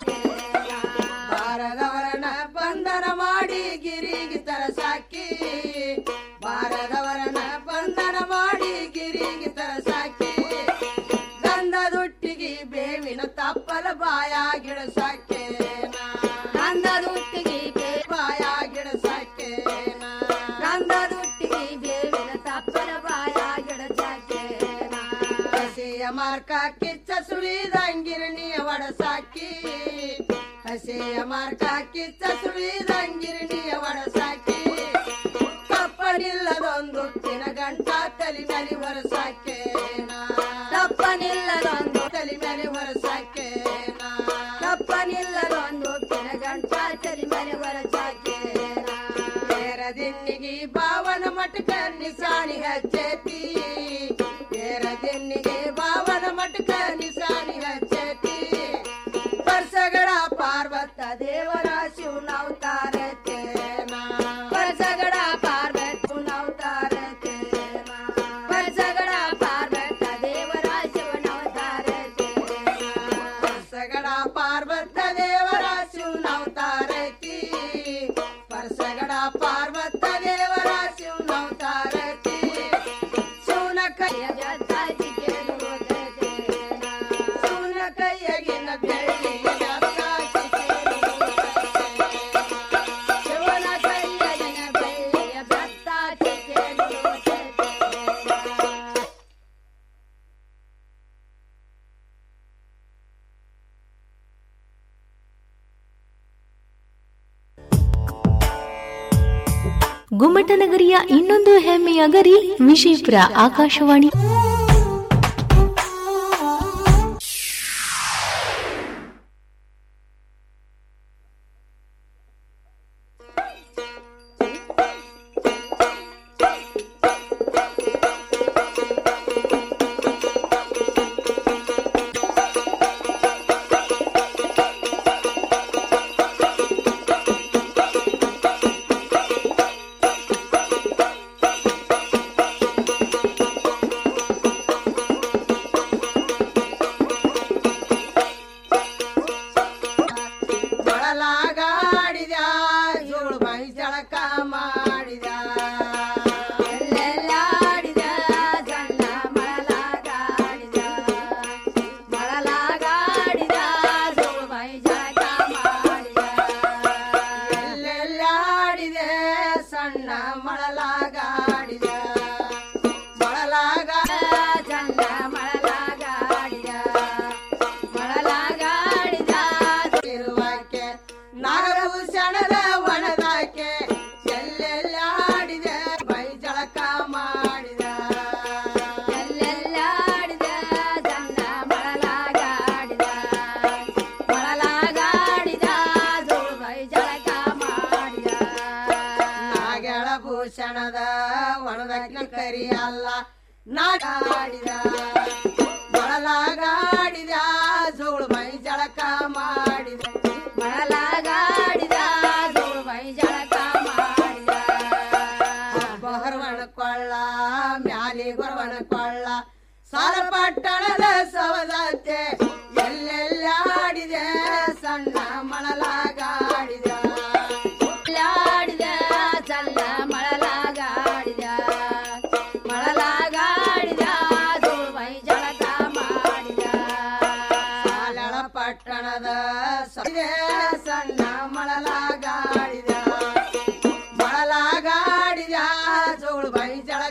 Speaker 20: ಬಾರದವರನ ಬಂಧನ ಮಾಡಿ ಗಿರಿಗೆ ತರಸಾಕಿ ಬಾರದವರನ ಬಂಧನ ಮಾಡಿ ಗಿರಿಗೆ ತರಸಾಕಿ ಗಂಧದೊಟ್ಟಿಗೆ ಬೇವಿನ ತಪ್ಪಲ ಬಾಯ ಗಿಡಸಾಕೇನ ಗಂಧದೊಟ್ಟಿಗೆ ಬೇ ಬಾಯ ಗಿಡಸಾಕೇನ ಗಂಧದೊಟ್ಟಿಗೆ ಬೇವಿನ ತಪ್ಪಲ ಬಾಯ ಗಿಡಸಾಕೇನ ಹಸಿಯ ಮಾರ್ಕ ಕಿಚ್ಚ ಸುಳಿದಂಗಿರಣಿಯ ಒಡಸಾಕಿ ಹಸಿಯ ಮಾರ್ಕ ಕಿಚ್ಚ ಸುಳಿದಂಗಿರಣಿಯ ಒಡಸಾಕಿ ತಪ್ಪನಿಲ್ಲದೊಂದು ತಿನ ಗಂಟ ತಲಿ ಮೇಲೆ ಹೊರಸಾಕೇನ ತಪ್ಪನಿಲ್ಲದೊಂದು ತಲಿ ಮೇಲೆ ಹೊರಸಾಕೇನ ತಪ್ಪನಿಲ್ಲದೊಂದು ತಿನ ಗಂಟ ತಲಿ ಮೇಲೆ ಹೊರಸಾಕೇನ ದಿನ್ನಿಗೆ ಬಾವನ ಮಟಕ ನಿಸಾಣಿ ಹಚ್ಚೇತಿ ದಿನ್ನಿಗೆ ಬಾವನ ಮಟಕ ನಿಸಾಣಿ ಹಚ್ಚೇತಿ ವರ್ಷಗಳ ಪಾರ್ವತ ದೇವರ ಶಿವನವತಾರತೇನ ವರ್ಷಗಳ ಪಾರ್ವತ ಶಿವನವತಾರತೇನ ವರ್ಷಗಳ ಪಾರ್ವತ ದೇವರ ಶಿವನವತಾರತೇನ ವರ್ಷಗಳ ಪಾರ್ವತ ದೇವರ ಶಿವನವತಾರತಿ ವರ್ಷಗಳ ಪಾರ್ವತ ದೇವರ ಶಿವನವತಾರತಿ ಶಿವನ ಕೈಯ ಜಾತಿ ಕೇಳುವುದೇನ ಶಿವನ ಕೈಯಗಿನ ಬೆಳ್ಳಿಯ ಜಾತಿ
Speaker 19: ಗುಮ್ಮಟನಗರಿಯ ಇನ್ನೊಂದು ಹೆಮ್ಮೆಯ ಗರಿ ವಿಜಯಪುರ ಆಕಾಶವಾಣಿ
Speaker 20: ಬಳಲಾಗಾಡಿದ ಜೋಳು ಬೈ ಜಳಕ ಮಾಡಿದ ಎಲ್ಲೆಲ್ಲಾಡಿದ ಸಣ್ಣ ಬಳಲಾಗಾಡಿದ ಬಳಲಾಗಾಡಿದ ಜೋಳು ಬೈ ಜಳಕ ಮಾಡಿದ ಎಲ್ಲೆಲ್ಲಾಡಿದೆ ಸಣ್ಣ ಮಳಲಾಗಾಡಿದ ಬಳಲಾಗ ಸಣ್ಣ ಮಳಲಾಗಾಡಿದ ಮಳಲಾಗಾಡಿದ ಇರುವಕ್ಕೆ ನಾಗಭೂಷಣದ ಒಣದಾಕೆ ಎಲ್ಲೆಲ್ಲಾಡಿದೆ ಬೈ ಜಳಕ ಮಾಡಿದ ಎಲ್ಲೆಲ್ಲಾಡಿದ ಸಣ್ಣ ಮಳಲಾಗಾಡಿದ ಮಳಲಾಗಾಡಿದ ಧೂಳು ಬೈ ಜಳಕ ಮಾಡಿದ ನಾಗೆಳ ಭೂಷಣದ ಒಣದಕ್ಕೆ ಕರಿ ಅಲ್ಲ ನಾಗಾಡಿದ ಬಳಲಾಗಾಡಿದ ಜೋಳು ಮೈ ಜಳಕ ಮಾಡಿದ ಬಳಲಾಗಾಡಿದ ಜೋಳು ಮೈ ಜಳಕ ಮಾಡಿದ ಬಹರ್ವಣ ಕೊಳ್ಳ ಮ್ಯಾಲಿ ಗೊರವಣ ಕೊಳ್ಳ ಸಾಲ ಪಟ್ಟಣದ ಸವದತ್ತೆ ಎಲ್ಲೆಲ್ಲಾಡಿದೆ ಸಣ್ಣ ಮಳಲಾಗಾಡಿದ ಆಡಿದ ಸಣ್ಣ ಮಳಲಾಗಾಡಿದ ಮಳಲಾಗಾಡಿದ ಧೂಳು ಮೈ ಜಳಕ ಮಾಡಿದ ಸಾಲಳ ಪಟ್ಟಣದ ಸವಿದೆ ಸಣ್ಣ ಮಳಲಾಗಾಡಿದ ಮಳಲಾಗಾಡಿದ ಜೋಳು ಮೈ ಜಳ